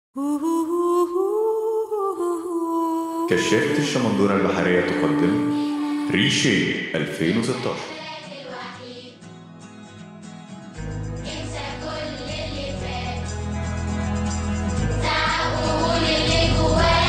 كشافة الشمندورة البحرية تقدم ريشي 2016 انسى كل اللي فات تعال اللي جواك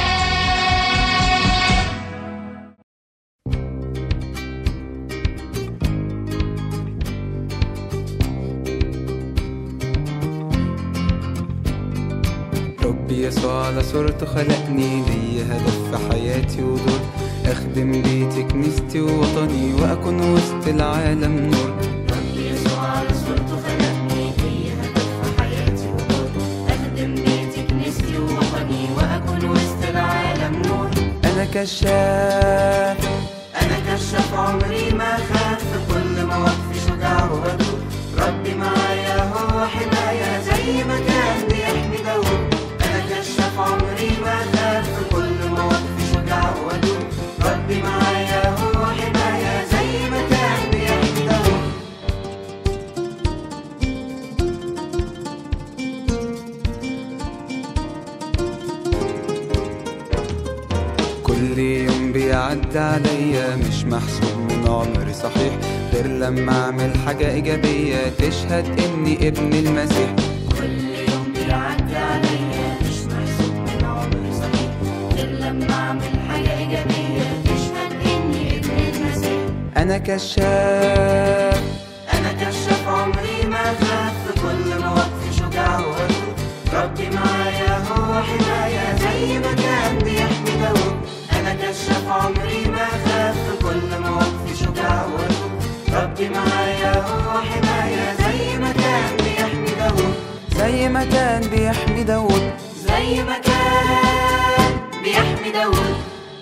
ربي يسوع على صورته خلقني ليا هدف في حياتي ودور اخدم بيتي كنيستي ووطني واكون وسط العالم نور ربي يسوع على صورته خلقني ليا هدف في حياتي ودور أخدم بيتي كنيستي ووطني وأكون وسط العالم نور انا كشاف أنا كشاف عمري ما خاف في كل مواقفي شجاع وبدور ربي معايا هو حماية زي ما كان بيحمي داود أنا كشاف عمري ما خاف في كل مواقفي شجاع وبدور ربي معايا هو حماية زي ما كان بيحمي داود كل يوم بيعدي عليا مش محسوب من عمري صحيح غير لما اعمل حاجة ايجابية تشهد اني ابن المسيح كل يوم بيعدي عليا مش محسوب من عمري صحيح غير لما اعمل حاجة ايجابية تشهد اني ابن المسيح انا كشاف انا كشاف عمري ما خاف في كل مواقفي شجاع وودود ربي معايا هو حماية زي ما كان بيحمي داود انا كشاف عمري ما خاف في كل مواقفي شجاع وودود ربي معايا هو حماية زي ما كان بيحمي داود زي ما كان بيحمي داود زي ما كان بيحمي داود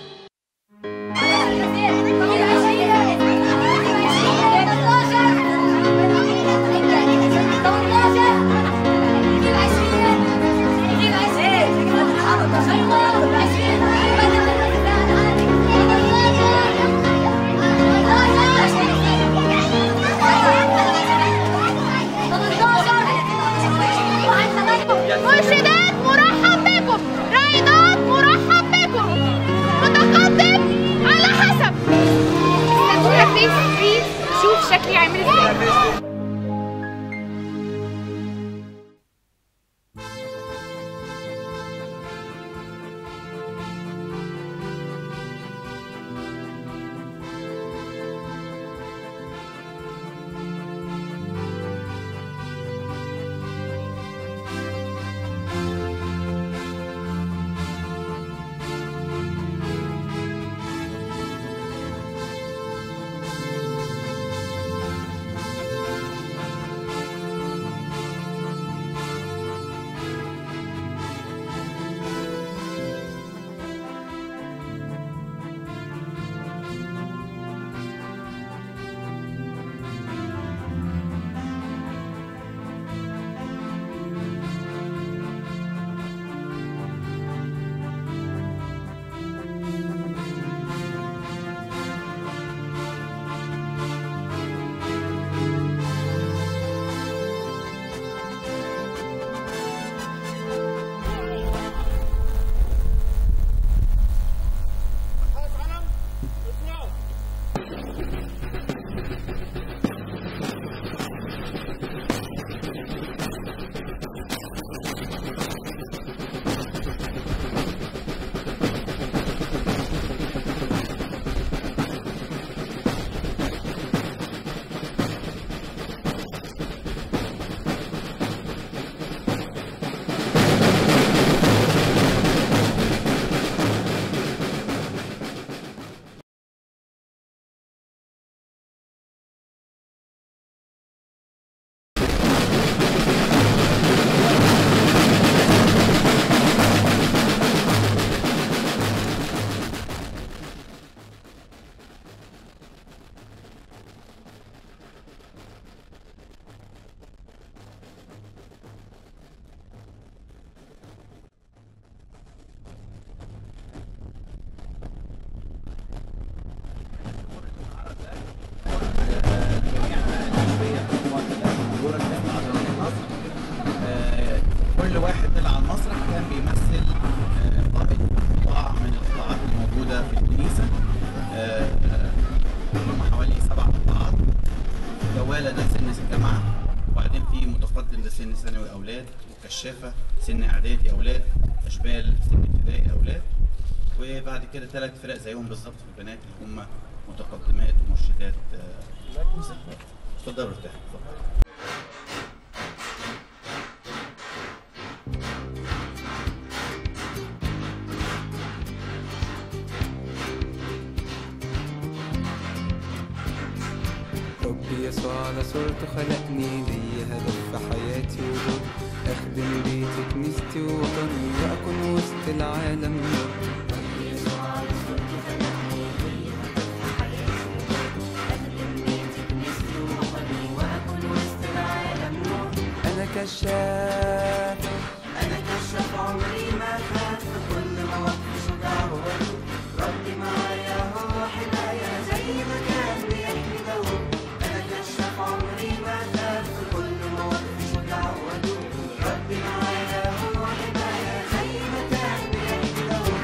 مرشدات مرحب بكم رائدات مرحب بكم متقدم على حسب استنونا بليز بليز شوف شكلي عامل ازاي كشافه سن اعدادي اولاد اشبال سن ابتدائي اولاد وبعد كده ثلاث فرق زيهم بالظبط في البنات اللي هم متقدمات ومرشدات آه، مسافات. اتفضلوا ارتاحوا اتفضلوا ربي يسوع على صورته خلقني ليا هدف في حياتي ودور اخدم بيتي كنيستي ووطني واكون وسط العالم نور. ربي يسوع على صورته خلقني ليا هدف في حياتي ودور اخدم بيتي كنيستي ووطني واكون وسط العالم نور. انا كشاف أنا كشف عمري ما خاف في كل مواقف شجاع وودود ربي معايا هو حماية زي ما كان بيحمي داود أنا كشف عمري ما خاف في كل مواقف شجاع وودود ربي معايا هو حماية زي ما كان بيحمي داود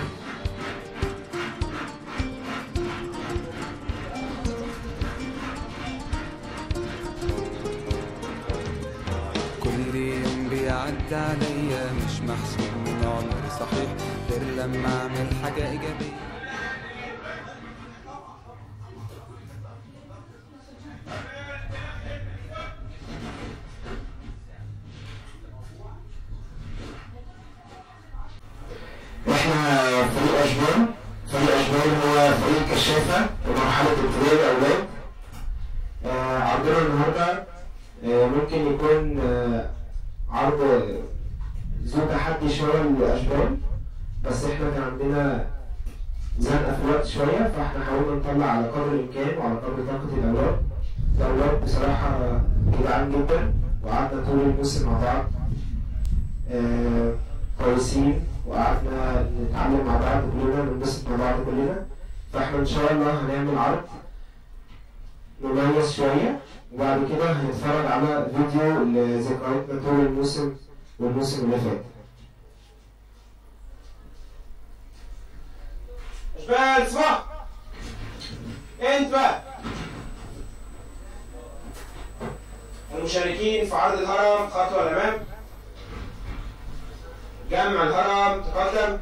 كل يوم بيعدي عليا مش محسوب من عمري صحيح غير لما اعمل حاجة ايجابية احنا فريق اشبال فريق اشبال هو فريق كشافة ومرحلة ابتدائي الاولاد آه عرضنا النهاردة آه ممكن يكون آه عرض ذو تحدي شوية للاشبال بس احنا كان عندنا زنقة في الوقت شوية فاحنا حاولنا نطلع على قدر الامكان وعلى قدر طاقة الاولاد الاولاد بصراحة جدعان جدا وقعدنا طول الموسم مع بعض آه، كويسين وقعدنا نتعلم مع بعض كلنا ننبسط مع بعض كلنا فاحنا ان شاء الله هنعمل عرض مميز شوية وبعد كده هنتفرج على فيديو لذكرياتنا طول الموسم والموسم اللي فات اشبال اسمع انت بقى المشاركين في عرض الهرم خطوة الأمام جمع الهرم تقدم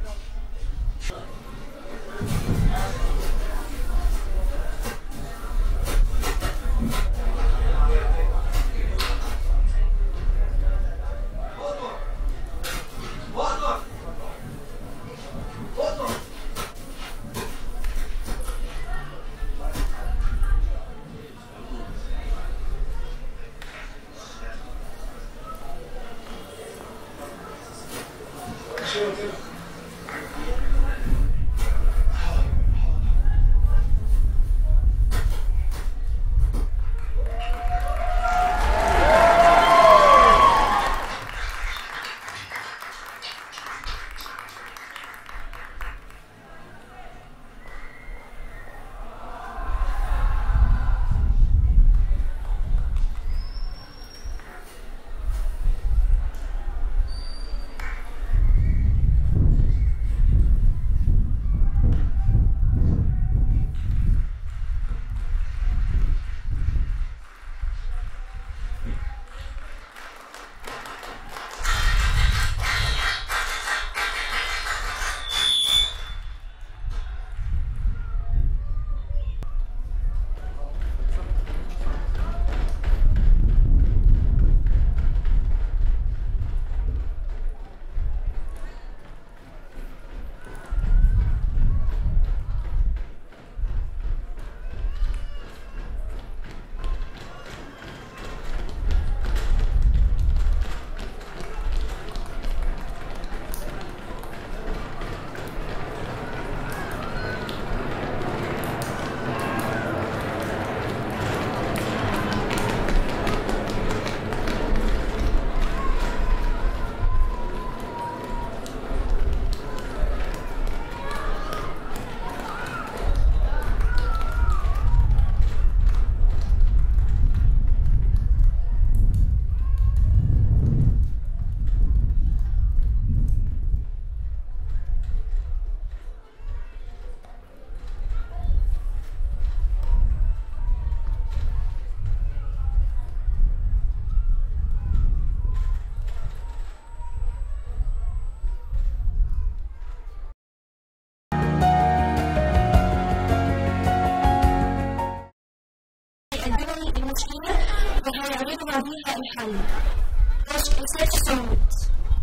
عنه مش إنسان صامت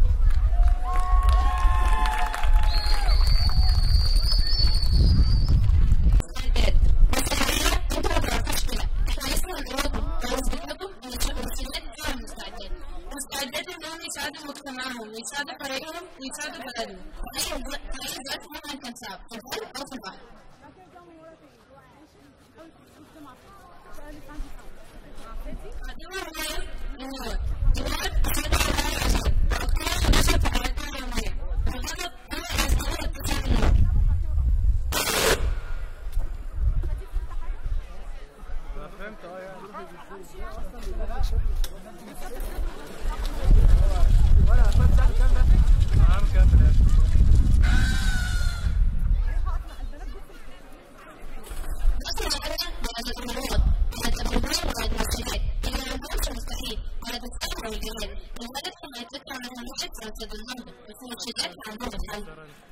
مستعدات انهم يساعدوا مجتمعهم ويساعدوا فريقهم ويساعدوا بلدهم في اي وقت في اي وقت مهما كان صعب في البر او في البحر قدموا رواية للنور دماغ تساعد على العزيز وأفكار البشر في حياتنا اليومية الغضب هو أسباب اتساع النور نصر العلم على الأمراض على الأمراض وعلى المسؤوليات اللي ما عندهمش مستحيل على التسامح والجهاد الولد لما يتذكر عن الهمات يرصد النهضة بس المرشدات عندهم الحل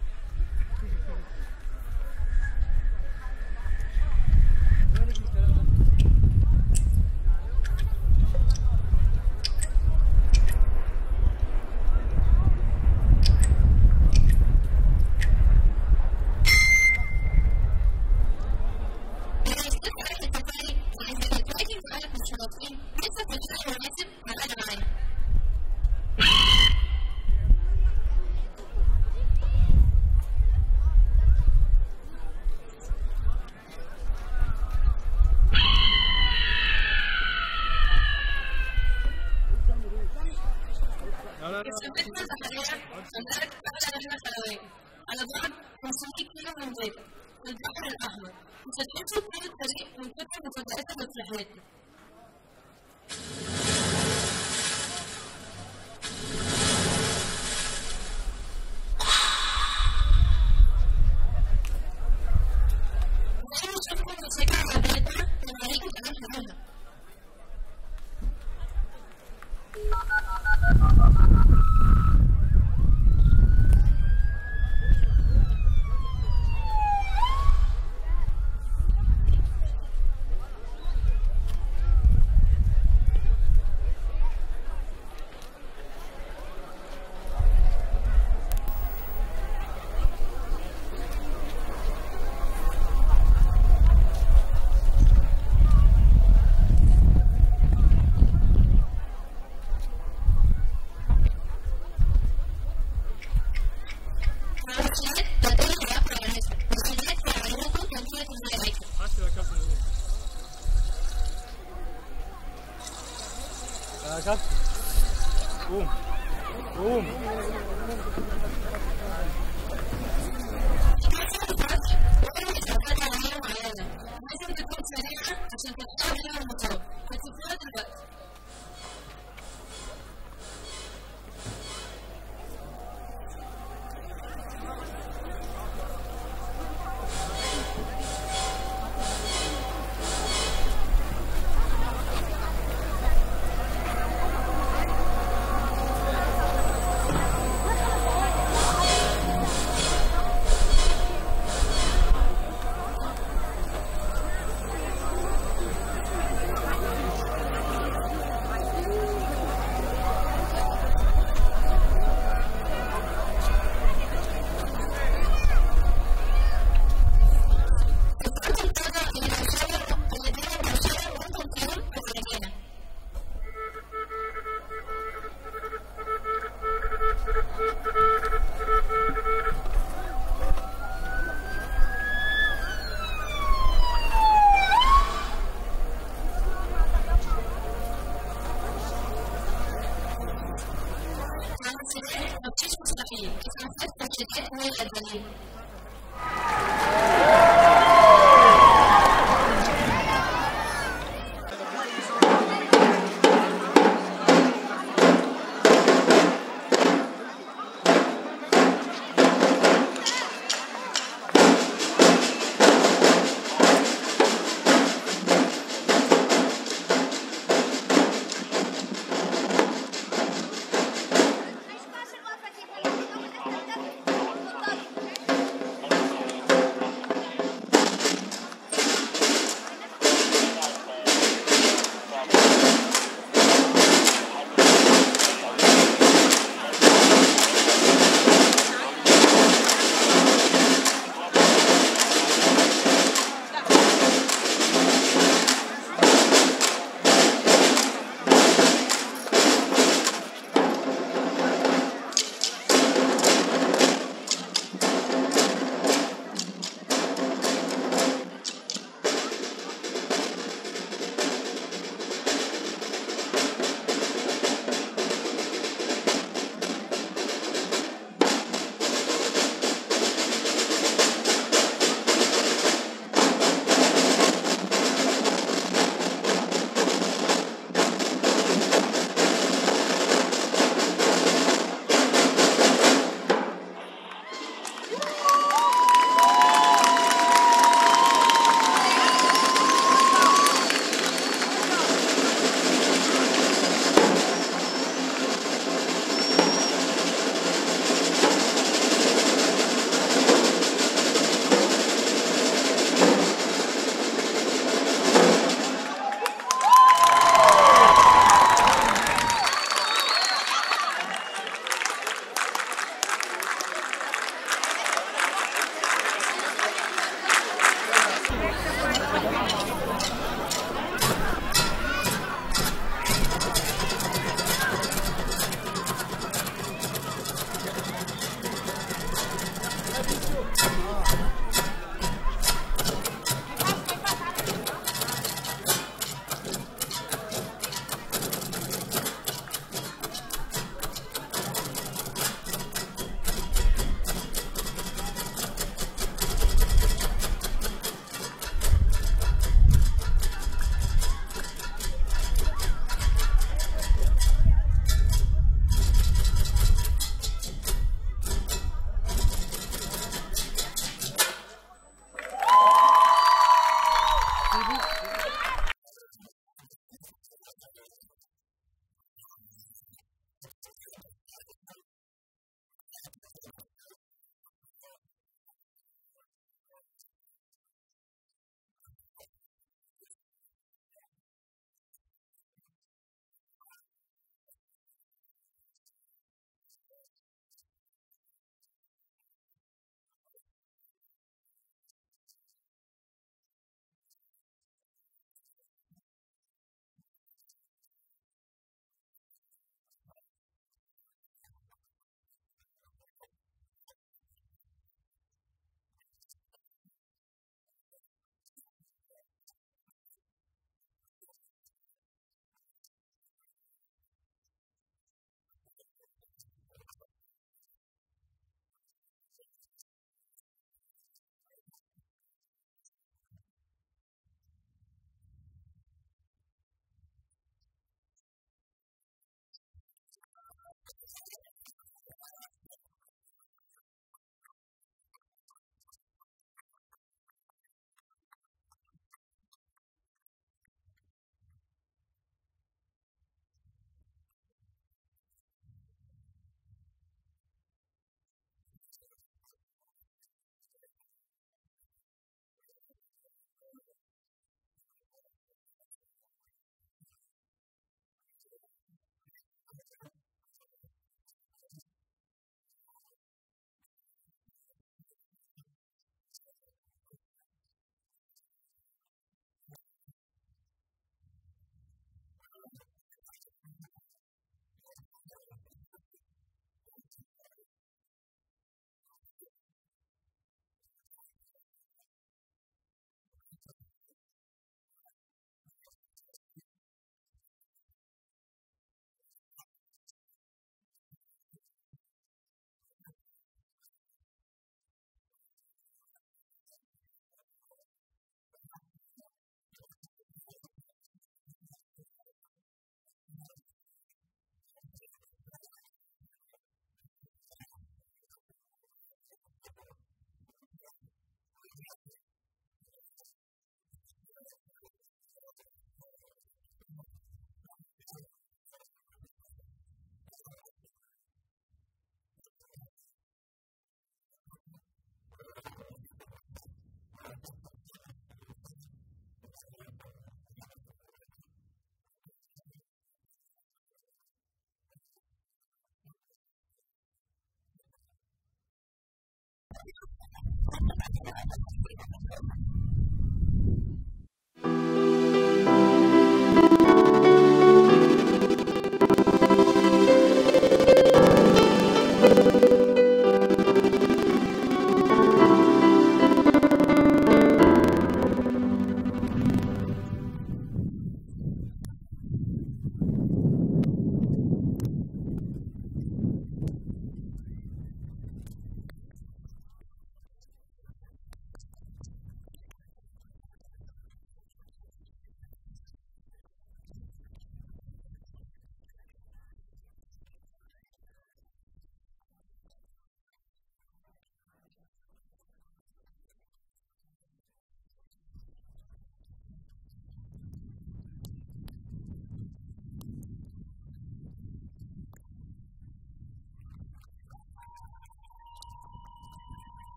سميتنا زهرية سميت أعلى رحلة خلوية على بعد 500 كيلو من بيتك في البحر الأحمر مسافته طول الطريق من كتر مفاجآت اللي في رحلتنا زي ما شفتوا مساكن عربيتنا لما كمان هناك مسؤوليات تقدير الرياضة والنسبة مسؤوليات يعلمكم تنمية الملائكة يا كابتن قوم قوم لازم تكون سريعة عشان تختار فيها المطار فتفرد الوقت أنتم ترجع إلى الأشياء الذين الأشياء وأنتم فيهم كخارجين مع السلاح مفيش مستحيل إسعافات تشديد هو الأدرينالين ما ينفعش الوقفة دي كلها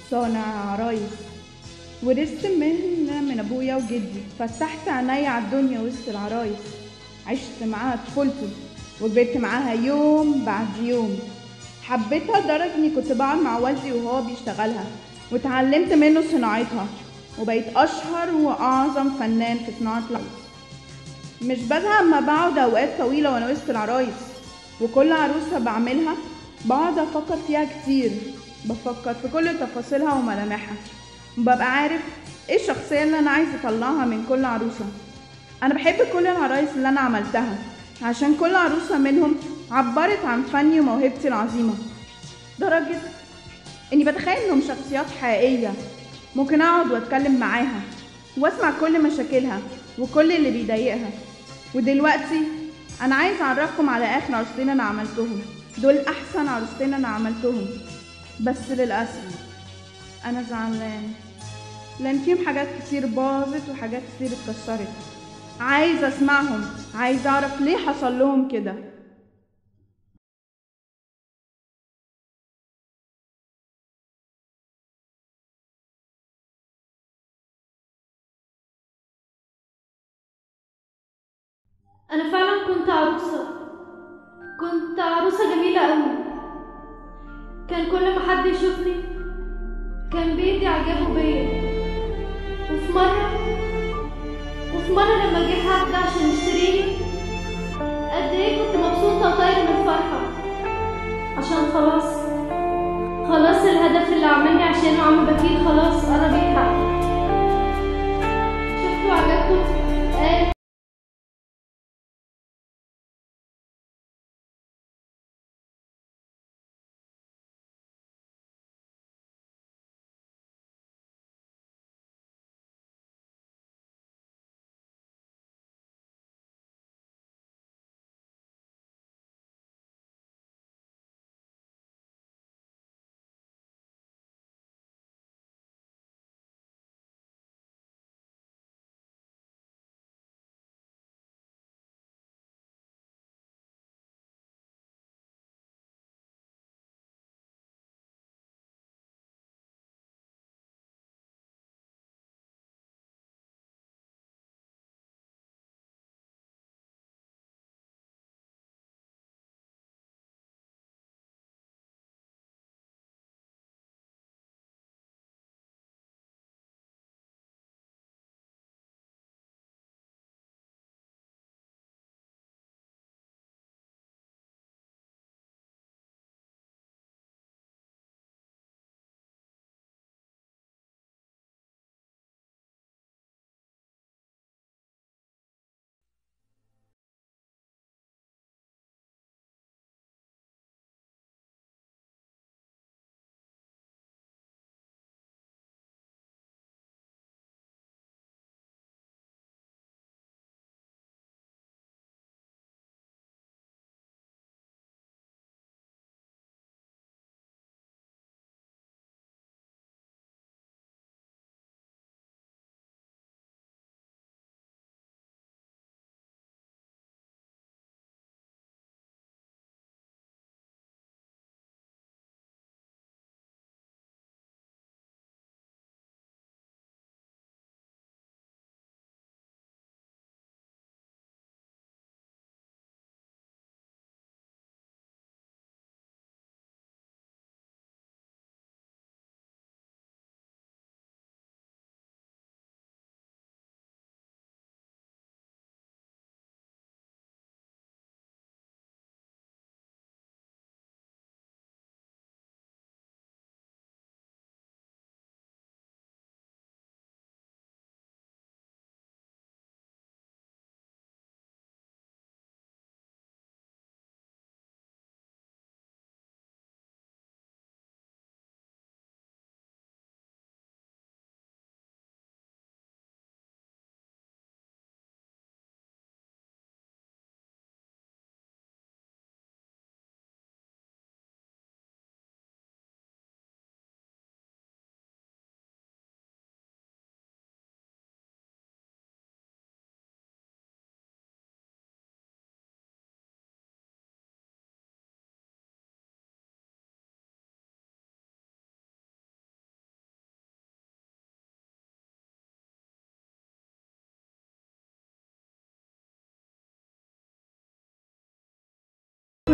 صانع عرايس ورثت مهنة من أبويا وجدي فتحت عيني على الدنيا وسط العرايس عشت معاها طفولتي وكبرت معاها يوم بعد يوم حبيتها لدرجة إني كنت بقعد مع والدي وهو بيشتغلها واتعلمت منه صناعتها وبقيت أشهر وأعظم فنان في صناعة العرايس مش بزهق اما بقعد اوقات طويلة وانا وسط العرايس وكل عروسة بعملها بقعد افكر فيها كتير بفكر في كل تفاصيلها وملامحها وببقى عارف ايه الشخصية اللي انا عايزة اطلعها من كل عروسة انا بحب كل العرايس اللي انا عملتها عشان كل عروسة منهم عبرت عن فني وموهبتي العظيمة درجة اني بتخيل انهم شخصيات حقيقية ممكن اقعد واتكلم معاها واسمع كل مشاكلها وكل اللي بيضايقها ودلوقتي انا عايز اعرفكم على اخر عروستين انا عملتهم دول احسن عروستين انا عملتهم بس للاسف انا زعلان لان فيهم حاجات كتير باظت وحاجات كتير اتكسرت عايز اسمعهم عايز اعرف ليه حصل لهم كده أنا فعلا كنت عروسة كنت عروسة جميلة أوي كان كل ما حد يشوفني كان بيدي إعجابه بيا وفي مرة وفي مرة لما جه حد عشان يشتريني قد إيه كنت مبسوطة وطايرة من الفرحة عشان خلاص خلاص الهدف اللي عملني عشانه عم بكير خلاص قرب يتحقق شفتوا عجبكم قال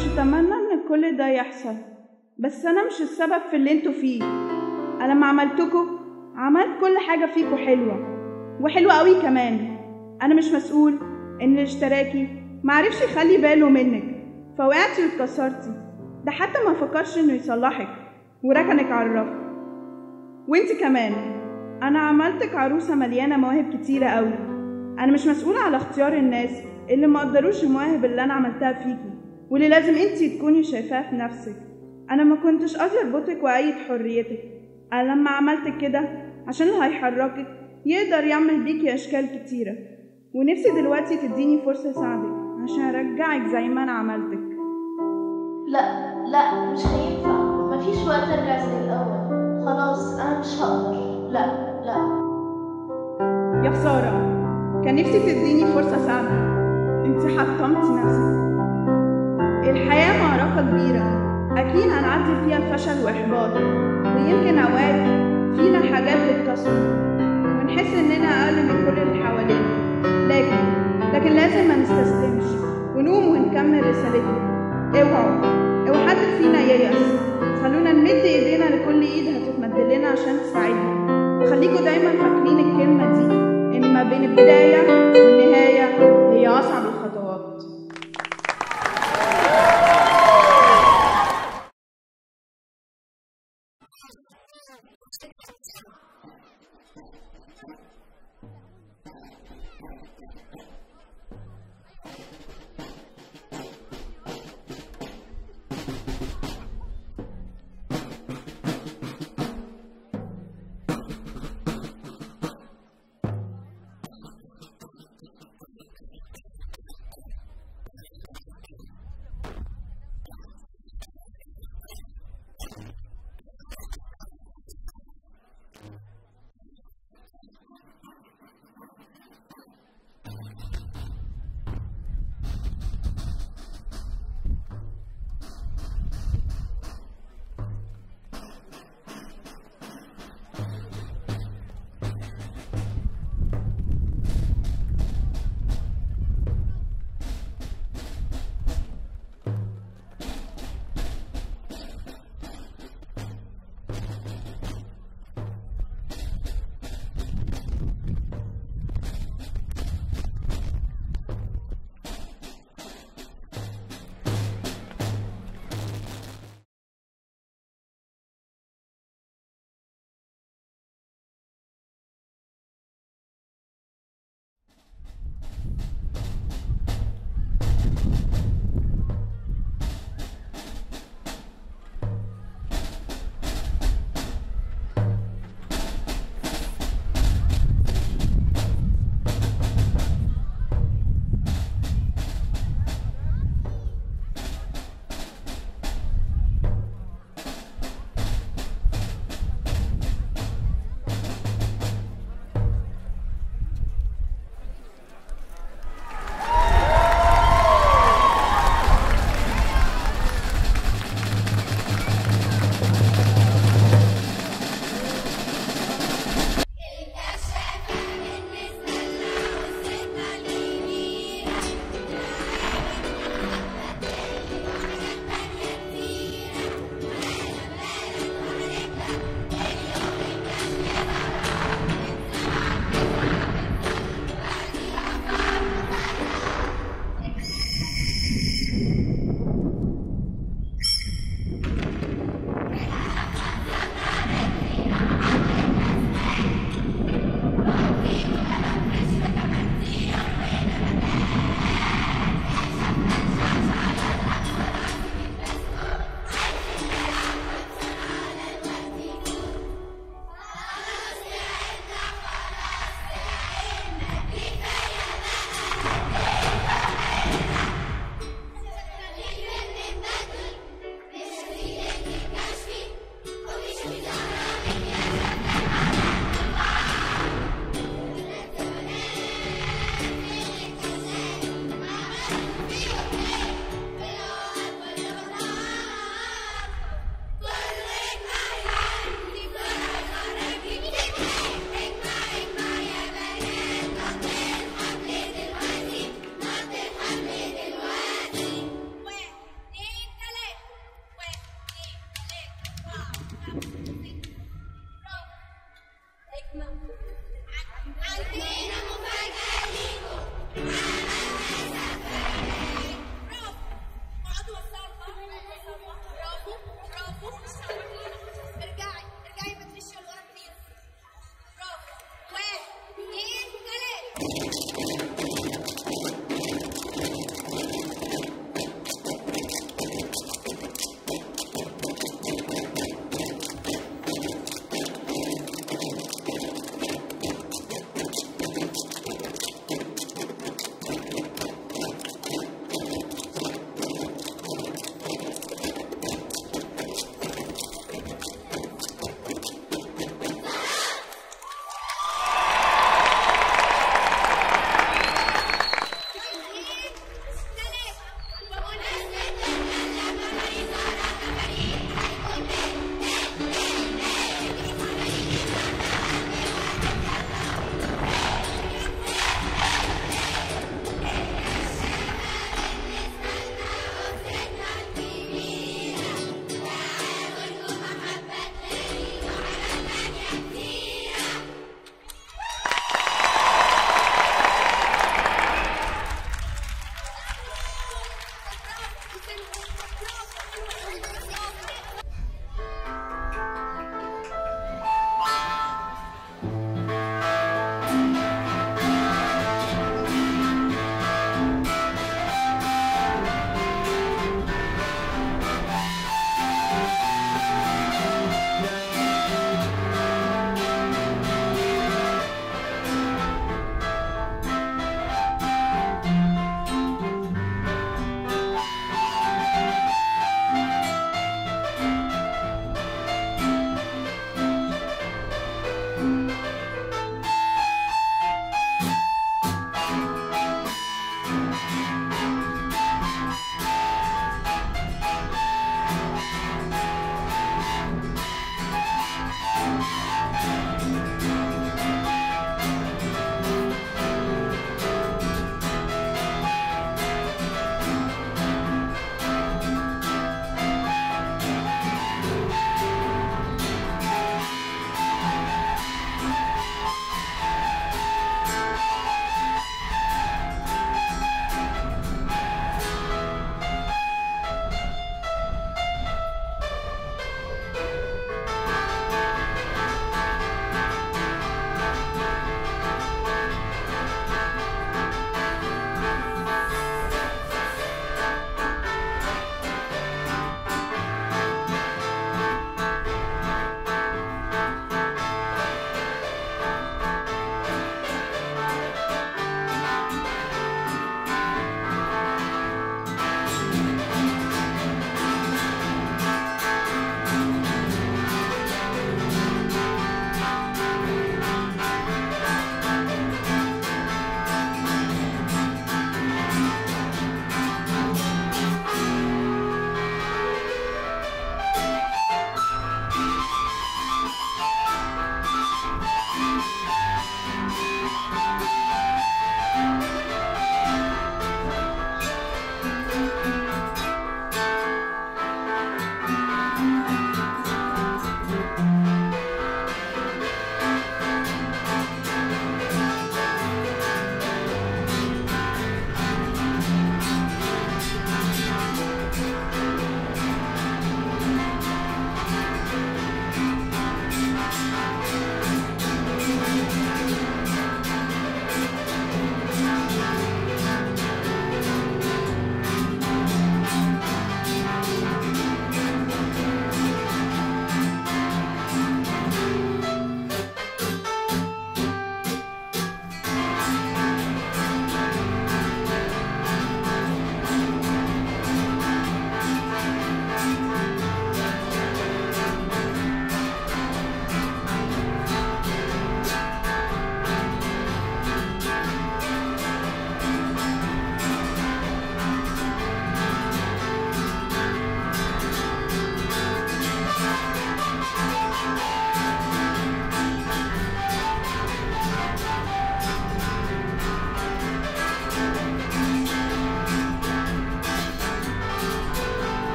كنتش اتمنى ان كل ده يحصل بس انا مش السبب في اللي انتوا فيه انا لما عملتكم عملت كل حاجه فيكم حلوه وحلوه قوي كمان انا مش مسؤول ان اللي اشتراكي معرفش يخلي باله منك فوقعتي واتكسرتي ده حتى ما فكرش انه يصلحك وركنك على الرف وانت كمان انا عملتك عروسه مليانه مواهب كتيره قوي انا مش مسؤوله على اختيار الناس اللي ما قدروش المواهب اللي انا عملتها فيكي واللي لازم انتي تكوني شايفاها في نفسك انا ما كنتش قصدي اربطك وايد حريتك انا لما عملتك كده عشان اللي هيحركك يقدر يعمل بيكي اشكال كتيره ونفسي دلوقتي تديني فرصه اساعدك عشان ارجعك زي ما انا عملتك لا لا مش هينفع مفيش وقت ارجع زي الاول خلاص انا مش هقدر لا لا يا خساره كان نفسي تديني فرصه اساعدك انت حطمتي نفسك الحياه معركه كبيره اكيد هنعدي فيها فشل واحباط ويمكن اوقات فينا حاجات تتكسر ونحس اننا اقل من كل اللي حوالينا لكن لكن لازم ما نستسلمش ونقوم ونكمل رسالتنا اوعوا اوعى حد فينا ييأس خلونا نمد ايدينا لكل ايد هتتمد لنا عشان تساعدنا وخليكوا دايما فاكرين الكلمة دي ان ما بين البداية والنهاية هي اصعب الخطوات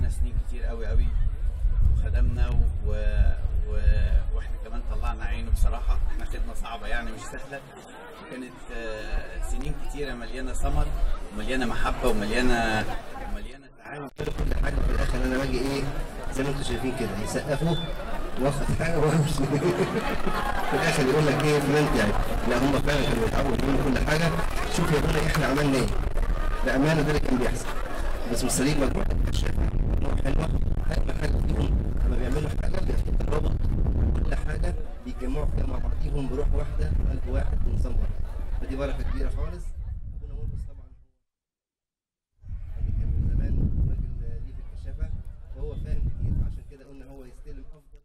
معانا سنين كتير قوي قوي وخدمنا و... و... واحنا كمان طلعنا عينه بصراحه احنا خدمه صعبه يعني مش سهله كانت آه، سنين كتيره مليانه ثمر ومليانه محبه ومليانه ومليانه تعاون كل حاجه في الاخر انا باجي ايه زي ما انتم شايفين كده يسقفوا واخد حاجه وامشي في الاخر يقول لك ايه فلان تعب لا هم فعلا كانوا بيتعبوا يقولوا كل حاجه شوف يا ابونا احنا عملنا ايه بامانه ده اللي كان بيحصل بس مستريح مجموعه الكشافه مجموعه حلوه اجمل حاجه فيهم لما بيعملوا حاجه بيحطوا الرابط كل حاجه بيتجمعوا كده مع بعضيهم بروح واحده قلب واحد ونظام واحد فدي بركه كبيره خالص ابونا مرقس طبعا يعني كان من زمان راجل ليه في الكشافه وهو فاهم كتير عشان كده قلنا هو يستلم افضل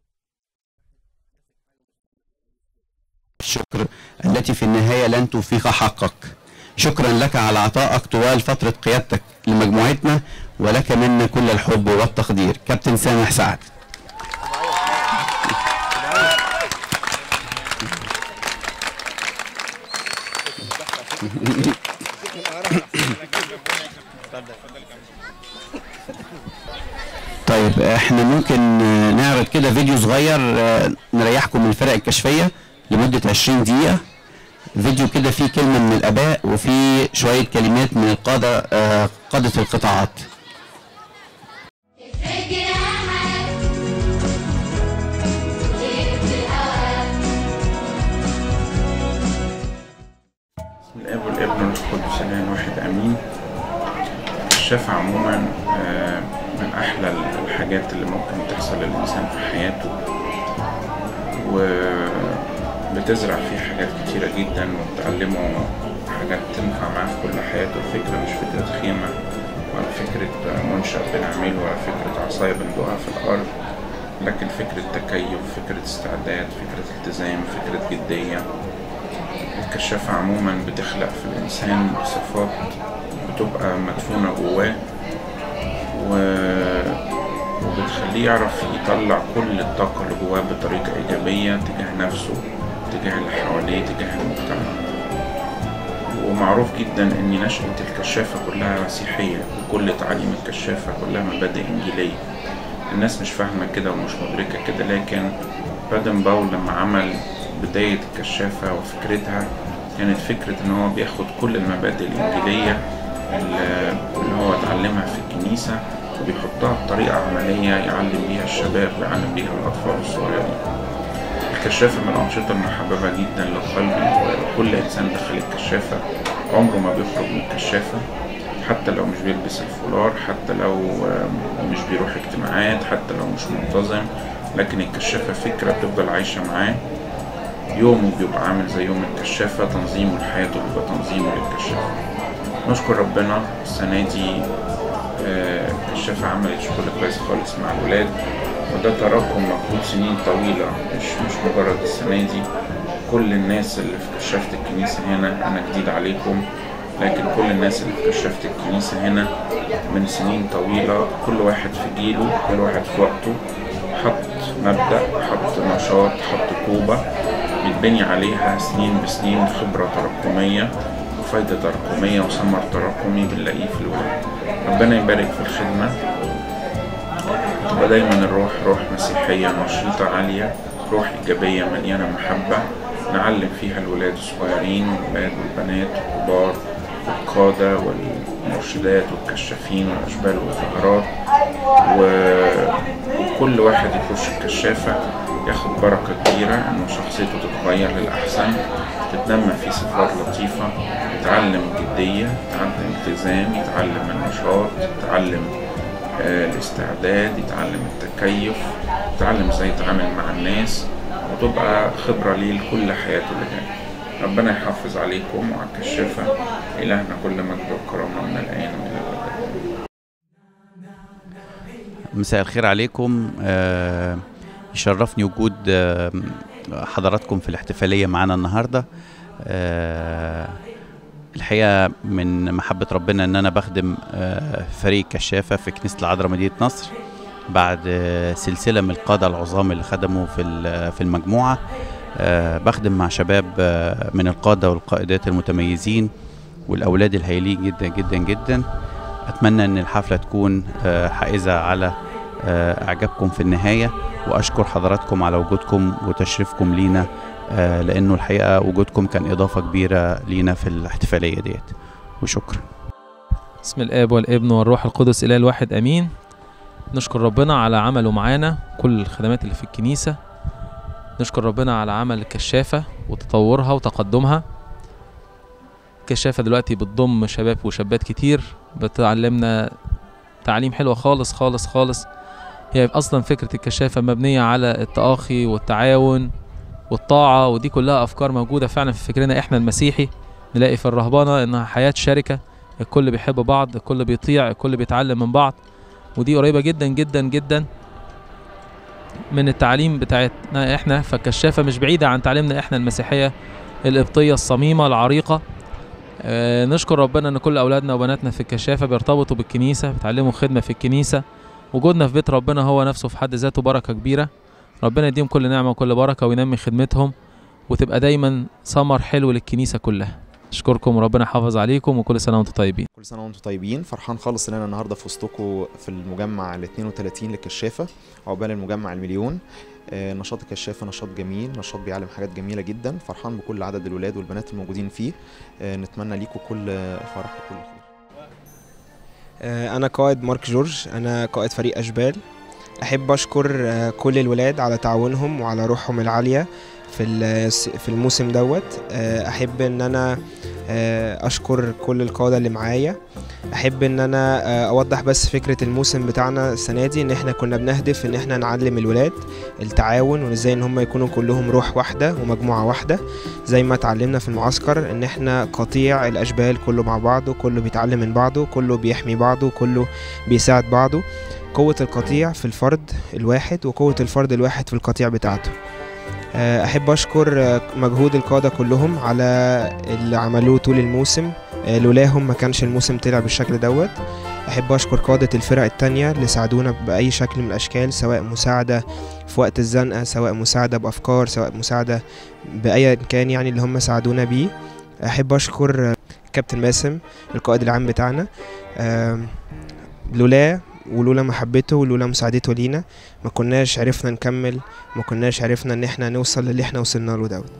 الشكر التي في النهاية لن توفيك حقك شكرا لك على عطائك طوال فترة قيادتك لمجموعتنا ولك منا كل الحب والتقدير كابتن سامح سعد طيب احنا ممكن آه، نعرض كده فيديو صغير آه، نريحكم من الفرق الكشفية لمدة 20 دقيقة فيديو كده فيه كلمة من الآباء وفيه شوية كلمات من القادة آه، قادة القطاعات بسم الاب والابن والروح القدس الاله واحد امين الشفاعة عموما آه، من احلى الحاجات اللي ممكن تحصل للانسان في حياته وبتزرع فيه حاجات كتيرة جدا وبتعلمه حاجات تنفع معاه في كل حياته الفكرة مش فكرة خيمة ولا فكرة منشأ بنعمله ولا فكرة عصاية بندقها في الأرض لكن فكرة تكيف فكرة استعداد فكرة التزام فكرة جدية الكشافة عموما بتخلق في الإنسان صفات بتبقى مدفونة جواه و... وبتخليه يعرف يطلع كل الطاقة اللي جواه بطريقة إيجابية تجاه نفسه تجاه اللي حواليه تجاه المجتمع ومعروف جدا ان نشأة الكشافة كلها مسيحية وكل تعاليم الكشافة كلها مبادئ انجيلية الناس مش فاهمة كده ومش مدركة كده لكن بادن باول لما عمل بداية الكشافة وفكرتها كانت فكرة ان هو بياخد كل المبادئ الانجيلية اللي اللي هو اتعلمها في الكنيسة وبيحطها بطريقة عملية يعلم بيها الشباب ويعلم بيها الأطفال الصغيرين الكشافة من الأنشطة المحببة جدا لقلبي وكل إنسان دخل الكشافة عمره ما بيخرج من الكشافة حتى لو مش بيلبس الفولار حتى لو آم، مش بيروح اجتماعات حتى لو مش منتظم لكن الكشافة فكرة بتفضل عايشة معاه يومه بيبقى عامل زي يوم الكشافة تنظيمه لحياته بيبقى تنظيمه للكشافة نشكر ربنا السنة دي آه، الكشافة عملت شغل كويس خالص مع الولاد وده تراكم مجهود سنين طويلة مش مش مجرد السنة دي كل الناس اللي في كشافة الكنيسة هنا أنا جديد عليكم لكن كل الناس اللي في كشافة الكنيسة هنا من سنين طويلة كل واحد في جيله كل واحد في وقته حط مبدأ حط نشاط حط طوبة بيتبني عليها سنين بسنين خبرة تراكمية وفايدة تراكمية وثمر تراكمي بنلاقيه في الولاد ربنا يبارك في الخدمة تبقى دايما الروح روح مسيحية نشيطة عالية روح إيجابية مليانة محبة نعلم فيها الولاد الصغيرين والولاد والبنات والكبار والقادة والمرشدات والكشافين والأشبال والزهرات و- وكل واحد يخش الكشافة ياخد بركة كبيرة إنه شخصيته تتغير للأحسن تتنمى فيه صفات لطيفة يتعلم جدية يتعلم التزام يتعلم النشاط يتعلم آه، الاستعداد يتعلم التكيف يتعلم ازاي يتعامل مع الناس وتبقى خبرة ليه لكل حياته اللي جاية ربنا يحافظ عليكم وعلى الكشافة إلهنا كل مجد وكرامة من الآن وإلى الأبد مساء الخير عليكم آه، يشرفني وجود آه، حضراتكم في الاحتفالية معانا النهاردة آه، الحقيقة من محبة ربنا ان انا بخدم آه، فريق كشافة في كنيسة العذراء مدينة نصر بعد آه، سلسلة من القادة العظام اللي خدموا في ال- في المجموعة آه، بخدم مع شباب آه، من القادة والقائدات المتميزين والأولاد الهايلين جدا جدا جدا أتمنى أن الحفلة تكون آه، حائزة على آه، إعجابكم في النهاية وأشكر حضراتكم على وجودكم وتشريفكم لينا آه، لأنه الحقيقة وجودكم كان إضافة كبيرة لينا في الاحتفالية ديت وشكرا بسم الاب والابن والروح القدس اله الواحد امين نشكر ربنا على عمله معانا كل الخدمات اللي في الكنيسه نشكر ربنا على عمل الكشافه وتطورها وتقدمها الكشافه دلوقتي بتضم شباب وشابات كتير بتعلمنا تعليم حلوه خالص خالص خالص هي اصلا فكره الكشافه مبنيه على التآخي والتعاون والطاعه ودي كلها افكار موجوده فعلا في فكرنا احنا المسيحي نلاقي في الرهبنه انها حياه شركه الكل بيحب بعض الكل بيطيع الكل بيتعلم من بعض ودي قريبة جدا جدا جدا من التعليم بتاعتنا احنا فالكشافة مش بعيدة عن تعليمنا احنا المسيحية القبطية الصميمة العريقة آه نشكر ربنا ان كل اولادنا وبناتنا في الكشافة بيرتبطوا بالكنيسة بيتعلموا خدمة في الكنيسة وجودنا في بيت ربنا هو نفسه في حد ذاته بركة كبيرة ربنا يديهم كل نعمة وكل بركة وينمي خدمتهم وتبقى دايما ثمر حلو للكنيسة كلها اشكركم وربنا يحافظ عليكم وكل سنه وانتم طيبين كل سنه وانتم طيبين فرحان خالص ان انا النهارده في وسطكم في المجمع ال 32 للكشافه عقبال المجمع المليون آه، نشاط الكشافه نشاط جميل نشاط بيعلم حاجات جميله جدا فرحان بكل عدد الولاد والبنات الموجودين فيه آه، نتمنى ليكم كل فرح وكل خير آه، أنا قائد مارك جورج أنا قائد فريق أشبال أحب أشكر آه، كل الولاد على تعاونهم وعلى روحهم العالية في الس- في الموسم دوت آه، أحب إن أنا آه، أشكر كل القادة اللي معايا أحب إن أنا آه، أوضح بس فكرة الموسم بتاعنا السنة دي إن إحنا كنا بنهدف إن إحنا نعلم الولاد التعاون وإزاي إن هم يكونوا كلهم روح واحدة ومجموعة واحدة زي ما اتعلمنا في المعسكر إن إحنا قطيع الأشبال كله مع بعضه كله بيتعلم من بعضه كله بيحمي بعضه كله بيساعد بعضه قوة القطيع في الفرد الواحد وقوة الفرد الواحد في القطيع بتاعته آه، أحب أشكر آه، مجهود القادة كلهم على اللي عملوه طول الموسم آه، لولاهم ما كانش الموسم طلع بالشكل دوت أحب أشكر قادة الفرق التانية اللي ساعدونا بأي شكل من الأشكال سواء مساعدة في وقت الزنقة سواء مساعدة بأفكار سواء مساعدة بأي كان يعني اللي هم ساعدونا بيه أحب أشكر آه، كابتن باسم القائد العام بتاعنا آم، لولا ولولا محبته ولولا مساعدته لينا ما كناش عرفنا نكمل ما كناش عرفنا ان احنا نوصل للي احنا وصلنا له دوت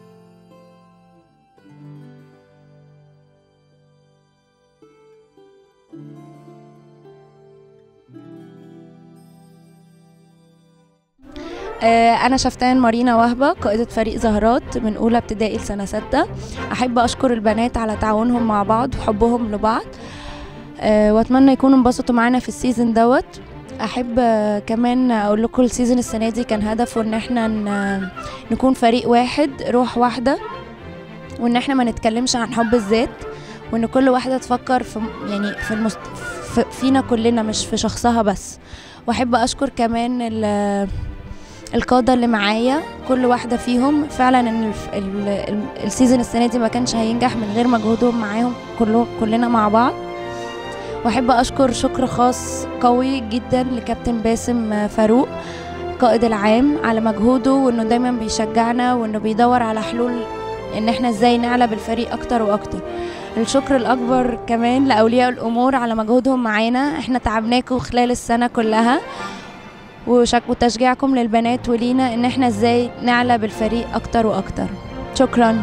آه، أنا شفتان مارينا وهبة قائدة فريق زهرات من أولى ابتدائي لسنة ستة أحب أشكر البنات على تعاونهم مع بعض وحبهم لبعض آه، وأتمنى يكونوا انبسطوا معانا في السيزون دوت أحب آه، كمان أقول لكم السيزون السنة دي كان هدفه إن احنا ن- نكون فريق واحد روح واحدة وإن احنا ما نتكلمش عن حب الذات وإن كل واحدة تفكر في يعني في المست... في فينا كلنا مش في شخصها بس وأحب أشكر كمان ال- القادة اللي معايا كل واحدة فيهم فعلا ان الف- ال- ال- السيزون السنة دي ما كانش هينجح من غير مجهودهم معاهم كله كلنا مع بعض واحب اشكر شكر خاص قوي جدا لكابتن باسم فاروق القائد العام على مجهوده وانه دايما بيشجعنا وانه بيدور على حلول ان احنا ازاي نعلى بالفريق اكتر واكتر الشكر الاكبر كمان لاولياء الامور على مجهودهم معانا احنا تعبناكم خلال السنه كلها وشك وتشجيعكم للبنات ولينا ان احنا ازاي نعلى بالفريق اكتر واكتر شكرا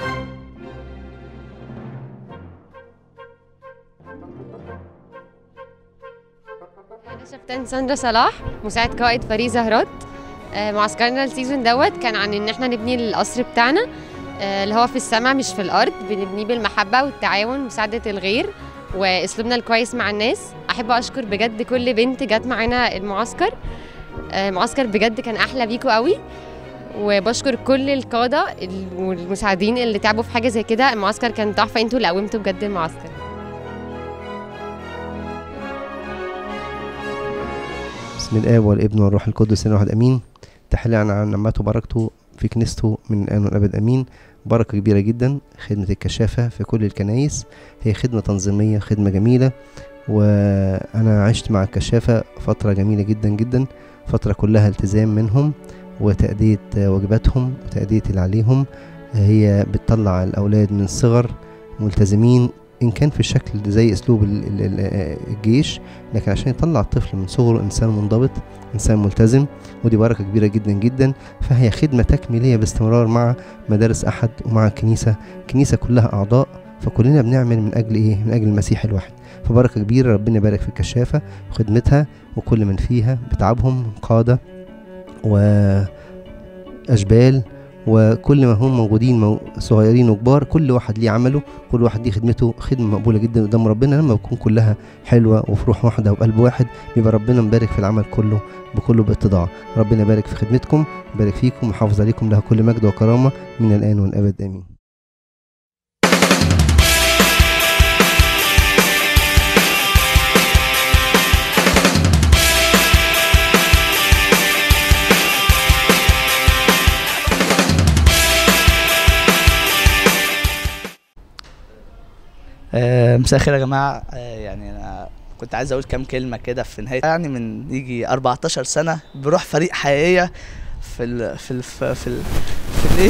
أنا شفتان ساندرا صلاح مساعد قائد فريق زهرات آه، معسكرنا السيزون دوت كان عن ان احنا نبني القصر بتاعنا آه، اللي هو في السماء مش في الارض بنبنيه بالمحبه والتعاون ومساعده الغير واسلوبنا الكويس مع الناس احب اشكر بجد كل بنت جت معانا المعسكر آه، المعسكر بجد كان احلى بيكوا قوي وبشكر كل القاده ال- والمساعدين اللي تعبوا في حاجه زي كده المعسكر كان تحفه انتوا اللي قومتوا بجد المعسكر بسم الآب والابن والروح القدس إله واحد أمين تحلي عن عن نعمته وبركته في كنيسته من الآن والأبد أمين بركة كبيرة جدا خدمة الكشافة في كل الكنايس هي خدمة تنظيمية خدمة جميلة وأنا عشت مع الكشافة فترة جميلة جدا جدا فترة كلها التزام منهم وتأدية واجباتهم وتأدية اللي عليهم هي بتطلع الأولاد من الصغر ملتزمين ان كان في الشكل زي اسلوب ال- ال- ال- الجيش لكن عشان يطلع الطفل من صغره انسان منضبط انسان ملتزم ودي بركه كبيره جدا جدا فهي خدمه تكميليه باستمرار مع مدارس احد ومع الكنيسه الكنيسه كلها اعضاء فكلنا بنعمل من اجل ايه من اجل المسيح الواحد فبركه كبيره ربنا يبارك في الكشافه وخدمتها وكل من فيها بتعبهم قاده واشبال وكل ما هم موجودين مو- صغيرين وكبار كل واحد ليه عمله كل واحد ليه خدمته خدمه مقبوله جدا قدام ربنا لما بتكون كلها حلوه وفي روح واحده وقلب واحد بيبقى ربنا مبارك في العمل كله بكله باتضاع ربنا يبارك في خدمتكم يبارك فيكم ويحافظ عليكم لها كل مجد وكرامه من الان والابد امين آه، مساء الخير يا جماعة آه، يعني أنا كنت عايز أقول كام كلمة كده في نهاية يعني من يجي 14 سنة بروح فريق حقيقية في ال في ال في ال في, ال في الإيه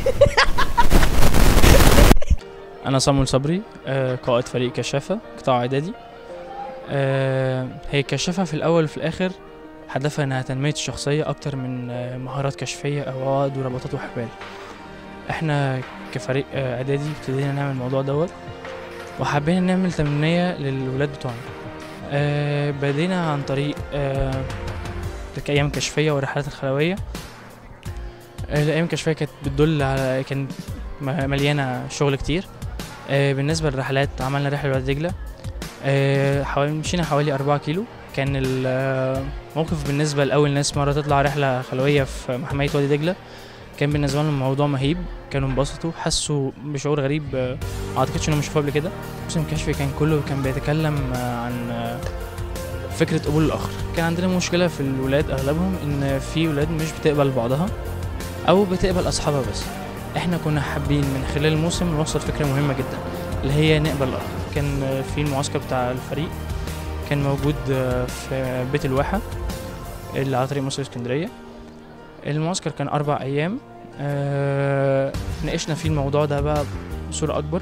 أنا صامويل صبري آه، قائد فريق كشافة قطاع إعدادي آه، هي الكشافة في الأول وفي الآخر هدفها إنها تنمية الشخصية أكتر من آه، مهارات كشفية أو عقد ورباطات وحبال إحنا كفريق آه، إعدادي ابتدينا نعمل الموضوع دوت وحبينا نعمل تنمية للولاد بتوعنا آه، بدينا عن طريق آه، أيام كشفية والرحلات الخلوية آه، الأيام الكشفية كانت بتدل على كانت م- مليانة شغل كتير آه، بالنسبة للرحلات عملنا رحلة لوادي دجلة آه، حوالي مشينا حوالي أربعة كيلو كان الموقف بالنسبة لأول ناس مرة تطلع رحلة خلوية في محمية وادي دجلة كان بالنسبة لهم الموضوع مهيب كانوا انبسطوا حسوا بشعور غريب آه، ما اعتقدش انهم شافوه قبل كده موسم الكشف كان كله كان بيتكلم آه، عن آه، فكرة قبول الآخر كان عندنا مشكلة في الولاد أغلبهم إن في ولاد مش بتقبل بعضها أو بتقبل أصحابها بس احنا كنا حابين من خلال الموسم نوصل فكرة مهمة جدا اللي هي نقبل الآخر كان آه، في المعسكر بتاع الفريق كان موجود آه، في بيت الواحة اللي على طريق مصر اسكندرية المعسكر كان أربع أيام آه، ناقشنا فيه الموضوع ده بقى بصورة أكبر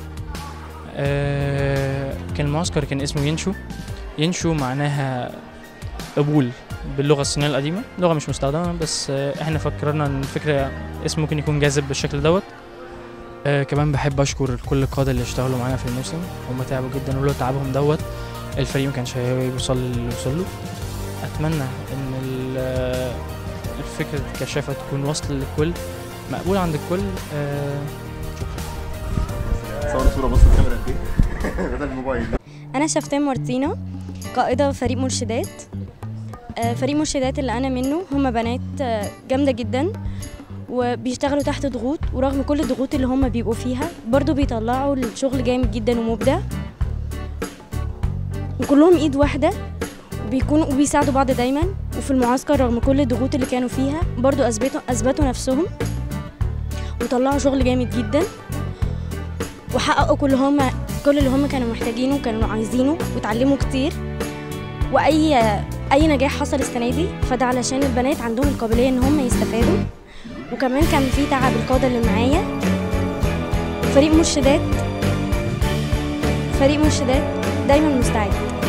آه، كان المعسكر كان اسمه ينشو ينشو معناها قبول باللغة الصينية القديمة لغة مش مستخدمة بس آه، احنا فكرنا ان الفكرة اسم ممكن يكون جاذب بالشكل دوت آه كمان بحب اشكر كل القادة اللي اشتغلوا معانا في الموسم هم تعبوا جدا ولولا تعبهم دوت الفريق ما كانش هيوصل اللي وصل له اتمنى ان ال- الفكرة الكشافة تكون واصلة للكل مقبولة عند الكل آه صور صورة بص الكاميرا قد ايه بدل الموبايل أنا شفتان مارتينا قائدة فريق مرشدات آه، فريق مرشدات اللي أنا منه هم بنات آه، جامدة جدا وبيشتغلوا تحت ضغوط ورغم كل الضغوط اللي هم بيبقوا فيها برضو بيطلعوا الشغل جامد جدا ومبدع وكلهم ايد واحدة بيكونوا وبيساعدوا بعض دايما وفي المعسكر رغم كل الضغوط اللي كانوا فيها برضو اثبتوا اثبتوا نفسهم وطلعوا شغل جامد جدا وحققوا كل هم كل اللي هم كانوا محتاجينه وكانوا عايزينه وتعلموا كتير واي اي نجاح حصل السنه دي فده علشان البنات عندهم القابليه ان هم يستفادوا وكمان كان في تعب القاده اللي معايا فريق مرشدات فريق مرشدات دايما مستعد